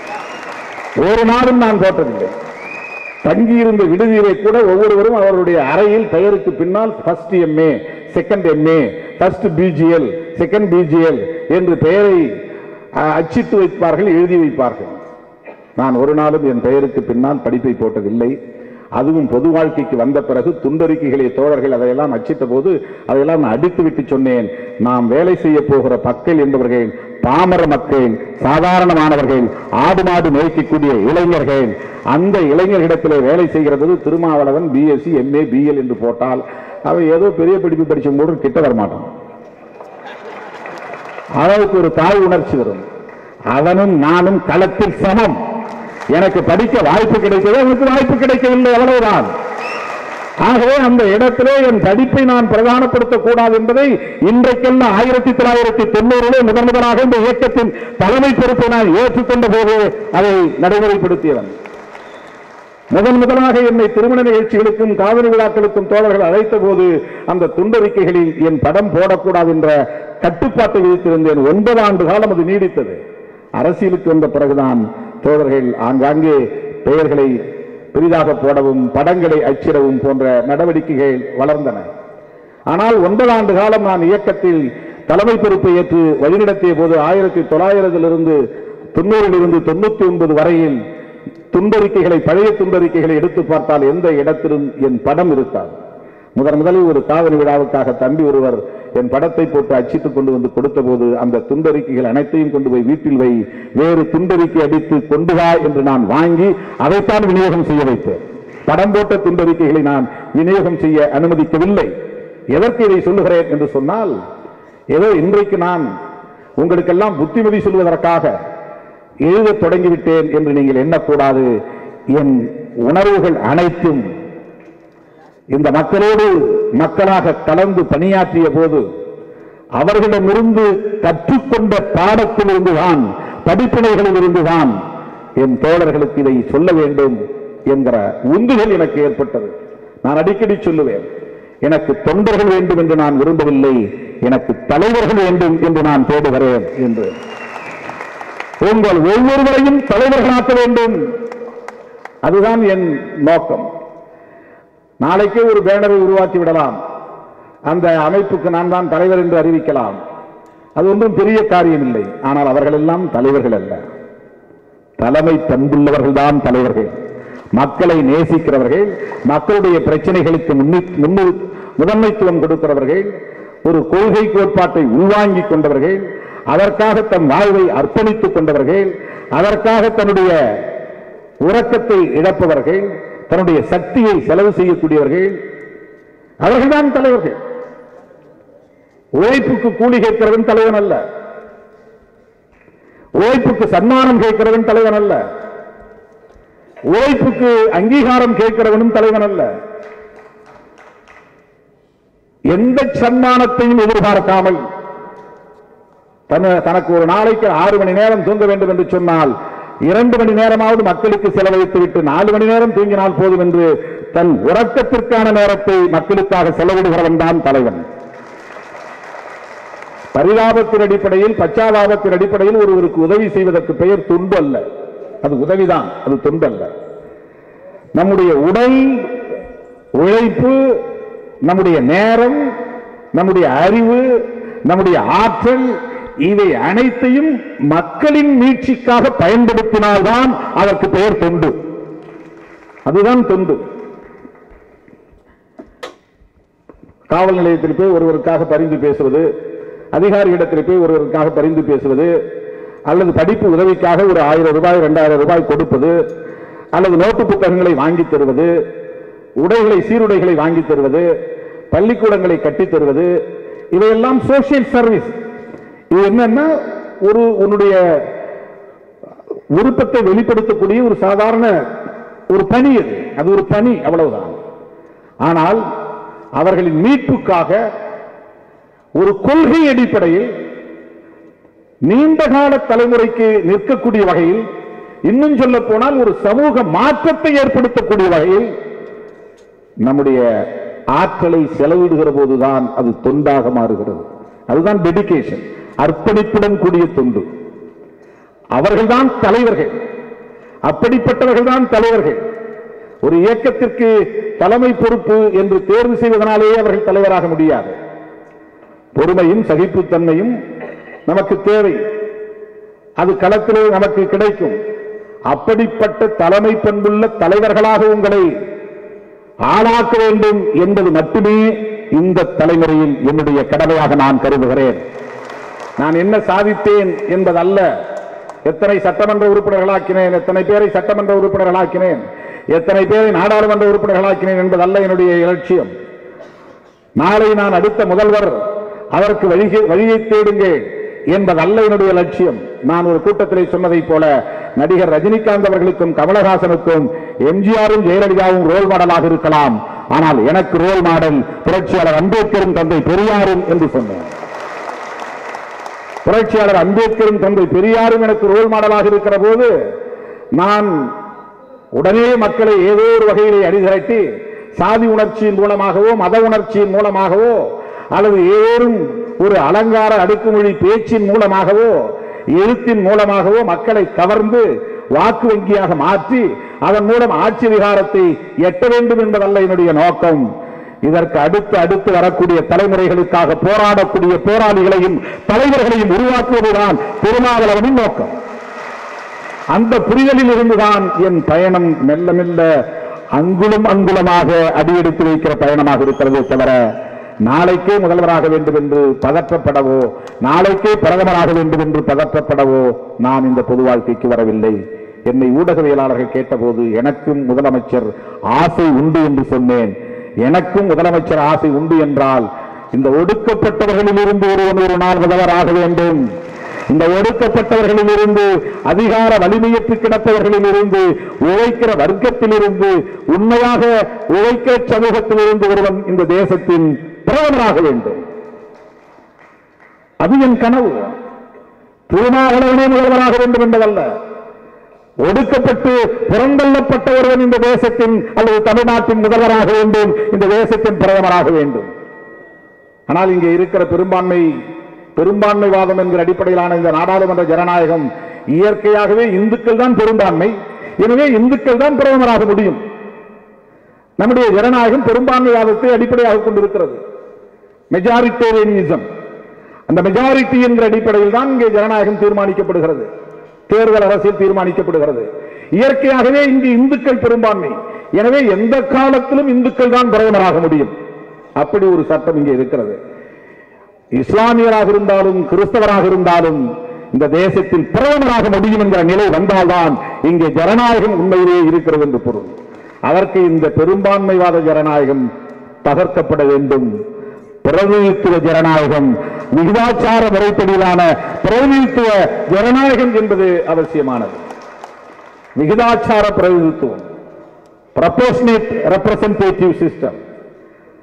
ஒரு நாளும் நான் போட்டதில்லை தங்கியிருந்த விடுதியிலே கூட ஒவ்வொருவரும் அவருடைய அறையில் பெயருக்கு பின்னால் first MA second MA first BGL second BGL என்று பெயரை அஹ், அச்சிட்டு வைப்பார்கள் எழுதி வைப்பார்கள் நான் ஒரு நாளும் என் பெயருக்கு பின்னால் படிப்பை போட்டதில்லை அதுவும் பொது வாழ்க்கைக்கு வந்த பிறகு துண்டறிக்கைகளை தோழர்கள் அதையெல்லாம் அச்சிட்ட போது அதையெல்லாம் நான் அடித்து விட்டு சொன்னேன் நாம் வேலை செய்ய போகிற மக்கள் என்பவர்கள் பாமர மக்கள் சாதாரணமானவர்கள் ஆடு மாடு மேய்க்கக்கூடிய இளைஞர்கள் அந்த இளைஞர்களிடத்திலே வேலை செய்கிறது திருமாவளவன் பிஎஸ்சி எம்ஏ பிஎல் என்று போட்டால் அவன் ஏதோ பெரிய படிப்பு படிச்சவங்க கூட கிட்ட வரமாட்டான் அளவுக்கு ஒரு தாய் உணர்ச்சி வரும் அவனும் நானும் களத்தில் சமம் எனக்கு படிக்க வாய்ப்பு கிடைத்தது அவனுக்கு வாய்ப்பு கிடைக்கவில்லை அவ்வளவுதான் ஆகவே அந்த இடத்திலே என் படிப்பை நான் பிரதானப்படுத்தக் கூடாது என்பதை இன்றைக்கெல்லாம் ஆயிரத்தி தொள்ளாயிரத்தி தொண்ணூறிலே முதன் முதலாக இந்த இயக்கத்தின் தலைமை பொறுப்பை நான் ஏற்றுக்கொண்ட போது அதை நடைமுறைப்படுத்தியவன் முதன் முதலாக என்னை திருமண நிகழ்ச்சிகளுக்கும் காதலி விழாக்களுக்கும் தோழர்கள் அழைத்த போது அந்த துண்டறிக்கைகளில் என் படம் போடக்கூடாது என்ற கட்டுப்பாட்டை விதித்திருந்தேன் ஒன்பது ஆண்டு காலம் அது நீடித்தது அரசியலுக்கு வந்த பிறகுதான் தோழர்கள் ஆங்காங்கே பெயர்களை பெரிதாக போடவும் படங்களை அச்சிடவும் போன்ற நடவடிக்கைகள் வளர்ந்தன ஆனால் ஒன்பது ஆண்டு காலம் நான் இயக்கத்தில் தலைமை பொறுப்பை ஏற்று வழிநடத்திய போது ஆயிரத்தி தொள்ளாயிரத்திலிருந்து தொண்ணூறிலிருந்து தொண்ணூத்தி ஒன்பது வரையில் துண்டறிக்கைகளை பழைய துண்டறிக்கைகளை எடுத்து பார்த்தால் எந்த இடத்திலும் என் படம் இருக்காது முதன் முதலில் ஒரு காதலி விழாவுக்காக தம்பி ஒருவர் என் படத்தை போட்டு அச்சிட்டுக் கொண்டு வந்து கொடுத்த போது அந்த துண்டறிக்கைகள் அனைத்தையும் கொண்டு போய் வீட்டில் வை வேறு துண்டறிக்கை அடித்து கொண்டு வா என்று நான் வாங்கி அதைத்தான் விநியோகம் செய்ய வைத்தேன் படம் போட்ட துண்டறிக்கைகளை நான் விநியோகம் செய்ய அனுமதிக்கவில்லை எதற்கு இதை சொல்லுகிறேன் என்று சொன்னால் ஏதோ இன்றைக்கு நான் உங்களுக்கெல்லாம் புத்திமதி சொல்வதற்காக எழுதத் தொடங்கிவிட்டேன் என்று நீங்கள் எண்ணக்கூடாது என் உணர்வுகள் அனைத்தும் இந்த மக்களோடு மக்களாக கலந்து பணியாற்றிய போது அவர்களிடமிருந்து கற்றுக்கொண்ட பாடத்திலிருந்துதான் படிப்பினைகளில் இருந்துதான் என் தோழர்களுக்கு இதை சொல்ல வேண்டும் என்கிற உந்துதல் எனக்கு ஏற்பட்டது நான் அடிக்கடி சொல்லுவேன் எனக்கு தொண்டர்கள் வேண்டும் என்று நான் விரும்பவில்லை எனக்கு தலைவர்கள் வேண்டும் என்று நான் தேடுகிறேன் என்று உங்கள் ஒவ்வொருவரையும் தலைவர்களாக்க வேண்டும் அதுதான் என் நோக்கம் நாளைக்கே ஒரு பேனரை உருவாக்கி விடலாம் அந்த அமைப்புக்கு நான் தான் தலைவர் என்று அறிவிக்கலாம் அது ஒன்றும் பெரிய காரியம் இல்லை ஆனால் அவர்கள் எல்லாம் தலைவர்கள் அல்ல தலைமை பண்புள்ளவர்கள் தான் தலைவர்கள் மக்களை நேசிக்கிறவர்கள் மக்களுடைய பிரச்சனைகளுக்கு முன்னி- முன்னு- முதன்மைத்துவம் கொடுக்கிறவர்கள் ஒரு கொள்கை கோட்பாட்டை உள்வாங்கிக் கொண்டவர்கள் அதற்காக தன் வாழ்வை அர்ப்பணித்துக் கொண்டவர்கள் அதற்காக தன்னுடைய உறக்கத்தை இழப்பவர்கள் தன்னுடைய சக்தியை செலவு செய்யக்கூடியவர்கள் அவர்கள்தான் தலைவர்கள் உழைப்புக்கு கூலி கேட்கிறவன் தலைவன் அல்ல உழைப்புக்கு சன்மானம் கேட்கிறவன் தலைவன் அல்ல உழைப்புக்கு அங்கீகாரம் கேட்கிறவனும் தலைவன் அல்ல எந்த சன்மானத்தையும் எதிர்பார்க்காமல் தன- தனக்கு ஒரு நாளைக்கு ஆறு மணி நேரம் தூங்க வேண்டும் என்று சொன்னால் இரண்டு மணி நேரமாவது மக்களுக்கு செலவழித்து விட்டு நாலு மணி நேரம் தூங்கினால் போதும் என்று தன் உறக்கத்திற்கான நேரத்தை மக்களுக்காக செலவிடுகிறவன் தான் தலைவன் பரிதாபத்தின் அடிப்படையில் பச்சாதாபத்தின் அடிப்படையில் ஒருவருக்கு உதவி செய்வதற்கு பெயர் துண்டு அல்ல அது உதவிதான் அது துண்டு அல்ல நம்முடைய உடல் உழைப்பு நம்முடைய நேரம் நம்முடைய அறிவு நம்முடைய ஆற்றல் இவை அனைத்தையும் மக்களின் மீட்சிக்காக பயன்படுத்தினால்தான் அதற்கு பெயர் தொண்டு அதுதான் தொண்டு காவல் நிலையத்தில் போய் ஒருவருக்காக பரிந்து பேசுவது அதிகாரியிடத்தில் போய் ஒருவருக்காக பரிந்து பேசுவது அல்லது படிப்பு உதவிக்காக ஒரு ஆயிரம் ரூபாய் இரண்டாயிரம் ரூபாய் கொடுப்பது அல்லது நோட்டு புத்தகங்களை வாங்கி தருவது உடைகளை சீருடைகளை வாங்கி தருவது பள்ளிக்கூடங்களை கட்டித் தருவது இவையெல்லாம் சோசியல் சர்வீஸ் இது என்னன்னா ஒரு உன்னுடைய விருப்பத்தை வெளிப்படுத்தக்கூடிய ஒரு சாதாரண ஒரு பணி அது அது ஒரு பணி அவ்வளவுதான் ஆனால் அவர்களின் மீட்புக்காக ஒரு கொள்கை அடிப்படையில் நீண்ட கால தலைமுறைக்கு நிற்கக்கூடிய வகையில் இன்னும் சொல்ல போனால் ஒரு சமூக மாற்றத்தை ஏற்படுத்தக்கூடிய வகையில் நம்முடைய ஆற்றலை செலவிடுகிற போதுதான் அது தொண்டாக மாறுகிறது அதுதான் டெடிகேஷன் அர்ப்பணிப்புடன் கூடிய தொண்டு அவர்கள்தான் தலைவர்கள் அப்படிப்பட்டவர்கள் தான் தலைவர்கள் ஒரு இயக்கத்திற்கு தலைமை பொறுப்பு என்று தேர்வு செய்வதனாலேயே அவர்கள் தலைவராக முடியாது பொறுமையும் சகிப்புத்தன்மையும் நமக்கு தேவை அது களத்திலே நமக்கு கிடைக்கும் அப்படிப்பட்ட தலைமை பண்புள்ள தலைவர்களாக உங்களை ஆளாக்க வேண்டும் என்பது மட்டுமே இந்த தலைமுறையில் என்னுடைய கடமையாக நான் கருதுகிறேன் நான் என்ன சாதித்தேன் என்பதல்ல எத்தனை சட்டமன்ற உறுப்பினர்களாக்கினேன் எத்தனை பேரை சட்டமன்ற உறுப்பினர்களாக்கினேன் எத்தனை பேரை நாடாளுமன்ற உறுப்பினர்களாக்கினேன் என்பதல்ல என்னுடைய இலட்சியம் நாளை நான் அடுத்த முதல்வர் அதற்கு வழிகை வழியை தேடுங்கள் என்பதல்ல என்னுடைய லட்சியம் நான் ஒரு கூட்டத்திலே சொன்னதைப் போல நடிகர் ரஜினிகாந்த் அவர்களுக்கும் கமலஹாசனுக்கும் எம்ஜிஆரும் ஜெயலலிதாவும் ரோல் மாடலாக இருக்கலாம் ஆனால் எனக்கு ரோல் மாடல் புரட்சியாளர் அம்பேத்கரும் தந்தை பெரியாரும் என்று சொன்னேன் புரட்சியாளர் அம்பேத்கரும் தந்தை பெரியாரும் எனக்கு ரோல் மாடலாக இருக்கிற போது நான் உடனே மக்களை ஏதோ ஒரு வகையிலே அணிதிரட்டி சாதி உணர்ச்சியின் மூலமாகவோ மத உணர்ச்சியின் மூலமாகவோ அல்லது ஏதேனும் ஒரு அலங்கார அடுக்குமொழி பேச்சின் மூலமாகவோ எழுத்தின் மூலமாகவோ மக்களை கவர்ந்து வாக்கு வங்கியாக மாற்றி அதன் மூலம் ஆட்சி அதிகாரத்தை எட்ட வேண்டும் என்பதல்ல என்னுடைய நோக்கம் இதற்கு அடுத்து அடுத்து வரக்கூடிய தலைமுறைகளுக்காக போராடக்கூடிய போராளிகளையும் தலைவர்களையும் உருவாக்குவதுதான் திருமாவளவனின் நோக்கம் அந்த புரிதலில் இருந்துதான் என் பயணம் மெல்ல மெல்ல அங்குலம் அங்குலமாக அடியெடுத்து வைக்கிற பயணமாக இருக்கிறதே தவிர நாளைக்கே முதல்வராக வேண்டும் என்று பதற்றப்படவோ நாளைக்கே பிரதமராக வேண்டும் என்று பதற்றப்படவோ நான் இந்த பொது வாழ்க்கைக்கு வரவில்லை என்னை ஊடகவியலாளர்கள் கேட்டபோது எனக்கும் முதலமைச்சர் ஆசை உண்டு என்று சொன்னேன் எனக்கும் முதலமைச்சர் ஆசை உண்டு என்றால் இந்த ஒடுக்கப்பட்டவர்களில் இருந்து ஒருவன் ஒரு நாள் முதல்வராக வேண்டும் இந்த ஒடுக்கப்பட்டவர்களில் இருந்து அதிகார வலிமையற்று கிடப்பவர்களில் இருந்து உழைக்கிற வர்க்கத்தில் இருந்து உண்மையாக உழைக்க சமூகத்தில் இருந்து ஒருவன் இந்த தேசத்தின் பிரதமராக வேண்டும் அது என் கனவு திருமாவளவனே முதல்வராக வேண்டும் என்பதல்ல ஒடுக்கப்பட்டு புறந்தள்ளப்பட்ட ஒருவன் இந்த தேசத்தின் அல்லது தமிழ்நாட்டின் முதல்வராக வேண்டும் இந்த தேசத்தின் பிரதமராக வேண்டும் ஆனால் இங்கே இருக்கிற பெரும்பான்மை பெரும்பான்மைவாதம் என்கிற அடிப்படையிலான இந்த நாடாளுமன்ற ஜனநாயகம் இயற்கையாகவே இந்துக்கள் தான் பெரும்பான்மை எனவே இந்துக்கள் தான் பிரதமராக முடியும் நம்முடைய ஜனநாயகம் பெரும்பான்மைவாதத்தை அடிப்படையாக கொண்டிருக்கிறது மெஜாரிட்டேரியனிசம் அந்த மெஜாரிட்டி என்ற அடிப்படையில் தான் இங்கே ஜனநாயகம் தீர்மானிக்கப்படுகிறது தேர்தல் அரசியல் தீர்மானிக்கப்படுகிறது இயற்கையாகவே இங்கு இந்துக்கள் பெரும்பான்மை எனவே எந்த காலத்திலும் இந்துக்கள் தான் பிரதமராக முடியும் அப்படி ஒரு சட்டம் இங்கே இருக்கிறது இஸ்லாமியராக இருந்தாலும் கிறிஸ்தவராக இருந்தாலும் இந்த தேசத்தில் பிரதமராக முடியும் என்கிற நிலை வந்தால்தான் இங்கே ஜனநாயகம் உண்மையிலேயே இருக்கிறது என்று பொருள் அதற்கு இந்த பெரும்பான்மைவாத ஜனநாயகம் தகர்க்கப்பட வேண்டும் பிரதிநிதித்துவ ஜனநாயகம் விகிதாச்சார முறைப்படியிலான பிரதிநிதித்துவ ஜனநாயகம் என்பது அவசியமானது விகிதாச்சார பிரதிநிதித்துவம் ப்ரப்போர்ஷனேட் ரெப்ரசன்டேட்டிவ் சிஸ்டம்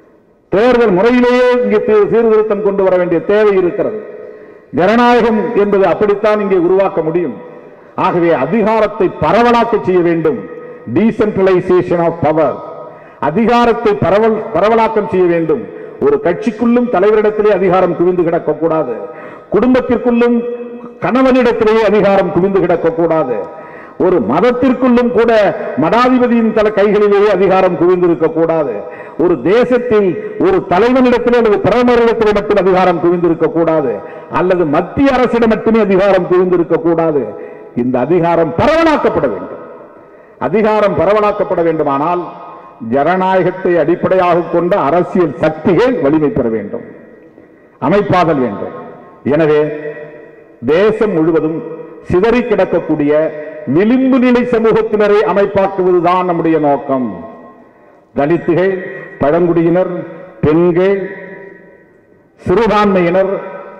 தேர்தல் முறையிலேயே இங்கே சீ- சீர்திருத்தம் கொண்டு வர வேண்டிய தேவை இருக்கிறது ஜனநாயகம் என்பது அப்படித்தான் இங்கே உருவாக்க முடியும் ஆகவே அதிகாரத்தை பரவலாக்க செய்ய வேண்டும் டீசென்ட்ரலைசேஷன் ஆஃப் பவர் அதிகாரத்தை பரவல் பரவலாக்கம் செய்ய வேண்டும் ஒரு கட்சிக்குள்ளும் தலைவரிடத்திலே அதிகாரம் குவிந்து கிடக்கக்கூடாது குடும்பத்திற்குள்ளும் கணவனிடத்திலேயே அதிகாரம் குவிந்து கிடக்கக்கூடாது ஒரு மதத்திற்குள்ளும் கூட மடாதிபதியின் தல கைகளிலேயே அதிகாரம் குவிந்திருக்க கூடாது ஒரு தேசத்தில் ஒரு தலைவனிடத்திலே அல்லது பிரதமரிடத்திலே மட்டும் அதிகாரம் குவிந்திருக்க கூடாது அல்லது மத்திய அரசிடம் மட்டுமே அதிகாரம் குவிந்திருக்க கூடாது இந்த அதிகாரம் பரவலாக்கப்பட வேண்டும் அதிகாரம் பரவலாக்கப்பட வேண்டுமானால் ஜனநாயகத்தை அடிப்படையாக கொண்ட அரசியல் சக்திகள் வலிமை பெற வேண்டும் அமைப்பாதல் வேண்டும் எனவே தேசம் முழுவதும் சிதறி கிடக்கக்கூடிய விளிம்பு நிலை சமூகத்தினரை அமைப்பாக்குவதுதான் நம்முடைய நோக்கம் தலித்துகள் பழங்குடியினர் பெண்கள் சிறுபான்மையினர்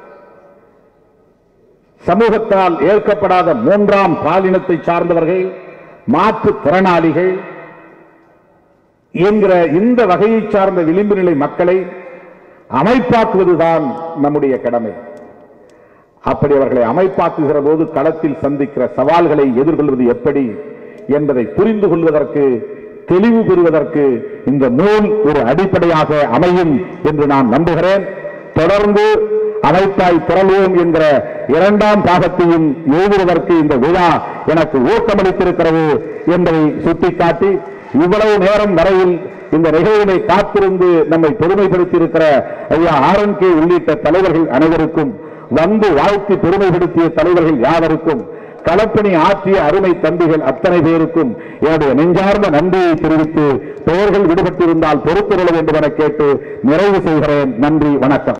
சமூகத்தால் ஏற்கப்படாத மூன்றாம் பாலினத்தை சார்ந்தவர்கள் மாற்றுத் திறனாளிகள் என்கிற இந்த வகையை சார்ந்த விளிம்பு நிலை மக்களை அமைப்பாக்குவதுதான் நம்முடைய கடமை அப்படி அவர்களை அமைப்பாக்குகிற போது களத்தில் சந்திக்கிற சவால்களை எதிர்கொள்வது எப்படி என்பதை புரிந்து கொள்வதற்கு தெளிவு பெறுவதற்கு இந்த நூல் ஒரு அடிப்படையாக அமையும் என்று நான் நம்புகிறேன் தொடர்ந்து அமைப்பாய் திரள்வோம் என்கிற இரண்டாம் பாகத்தையும் எழுதுவதற்கு இந்த விழா எனக்கு ஊக்கமளித்திருக்கிறது என்பதை சுட்டிக்காட்டி இவ்வளவு நேரம் வரையில் இந்த நிகழ்வினை காத்திருந்து நம்மை பெருமைப்படுத்தி இருக்கிற ஐயா ஆர் கே உள்ளிட்ட தலைவர்கள் அனைவருக்கும் வந்து வாழ்த்தி பெருமைப்படுத்திய தலைவர்கள் யாவருக்கும் களப்பணி ஆற்றிய அருமை தம்பிகள் அத்தனை பேருக்கும் என்னுடைய நெஞ்சார்ந்த நன்றியை தெரிவித்து பெயர்கள் விடுபட்டிருந்தால் பொறுத்துள்ள வேண்டும் என கேட்டு நிறைவு செய்கிறேன் நன்றி வணக்கம்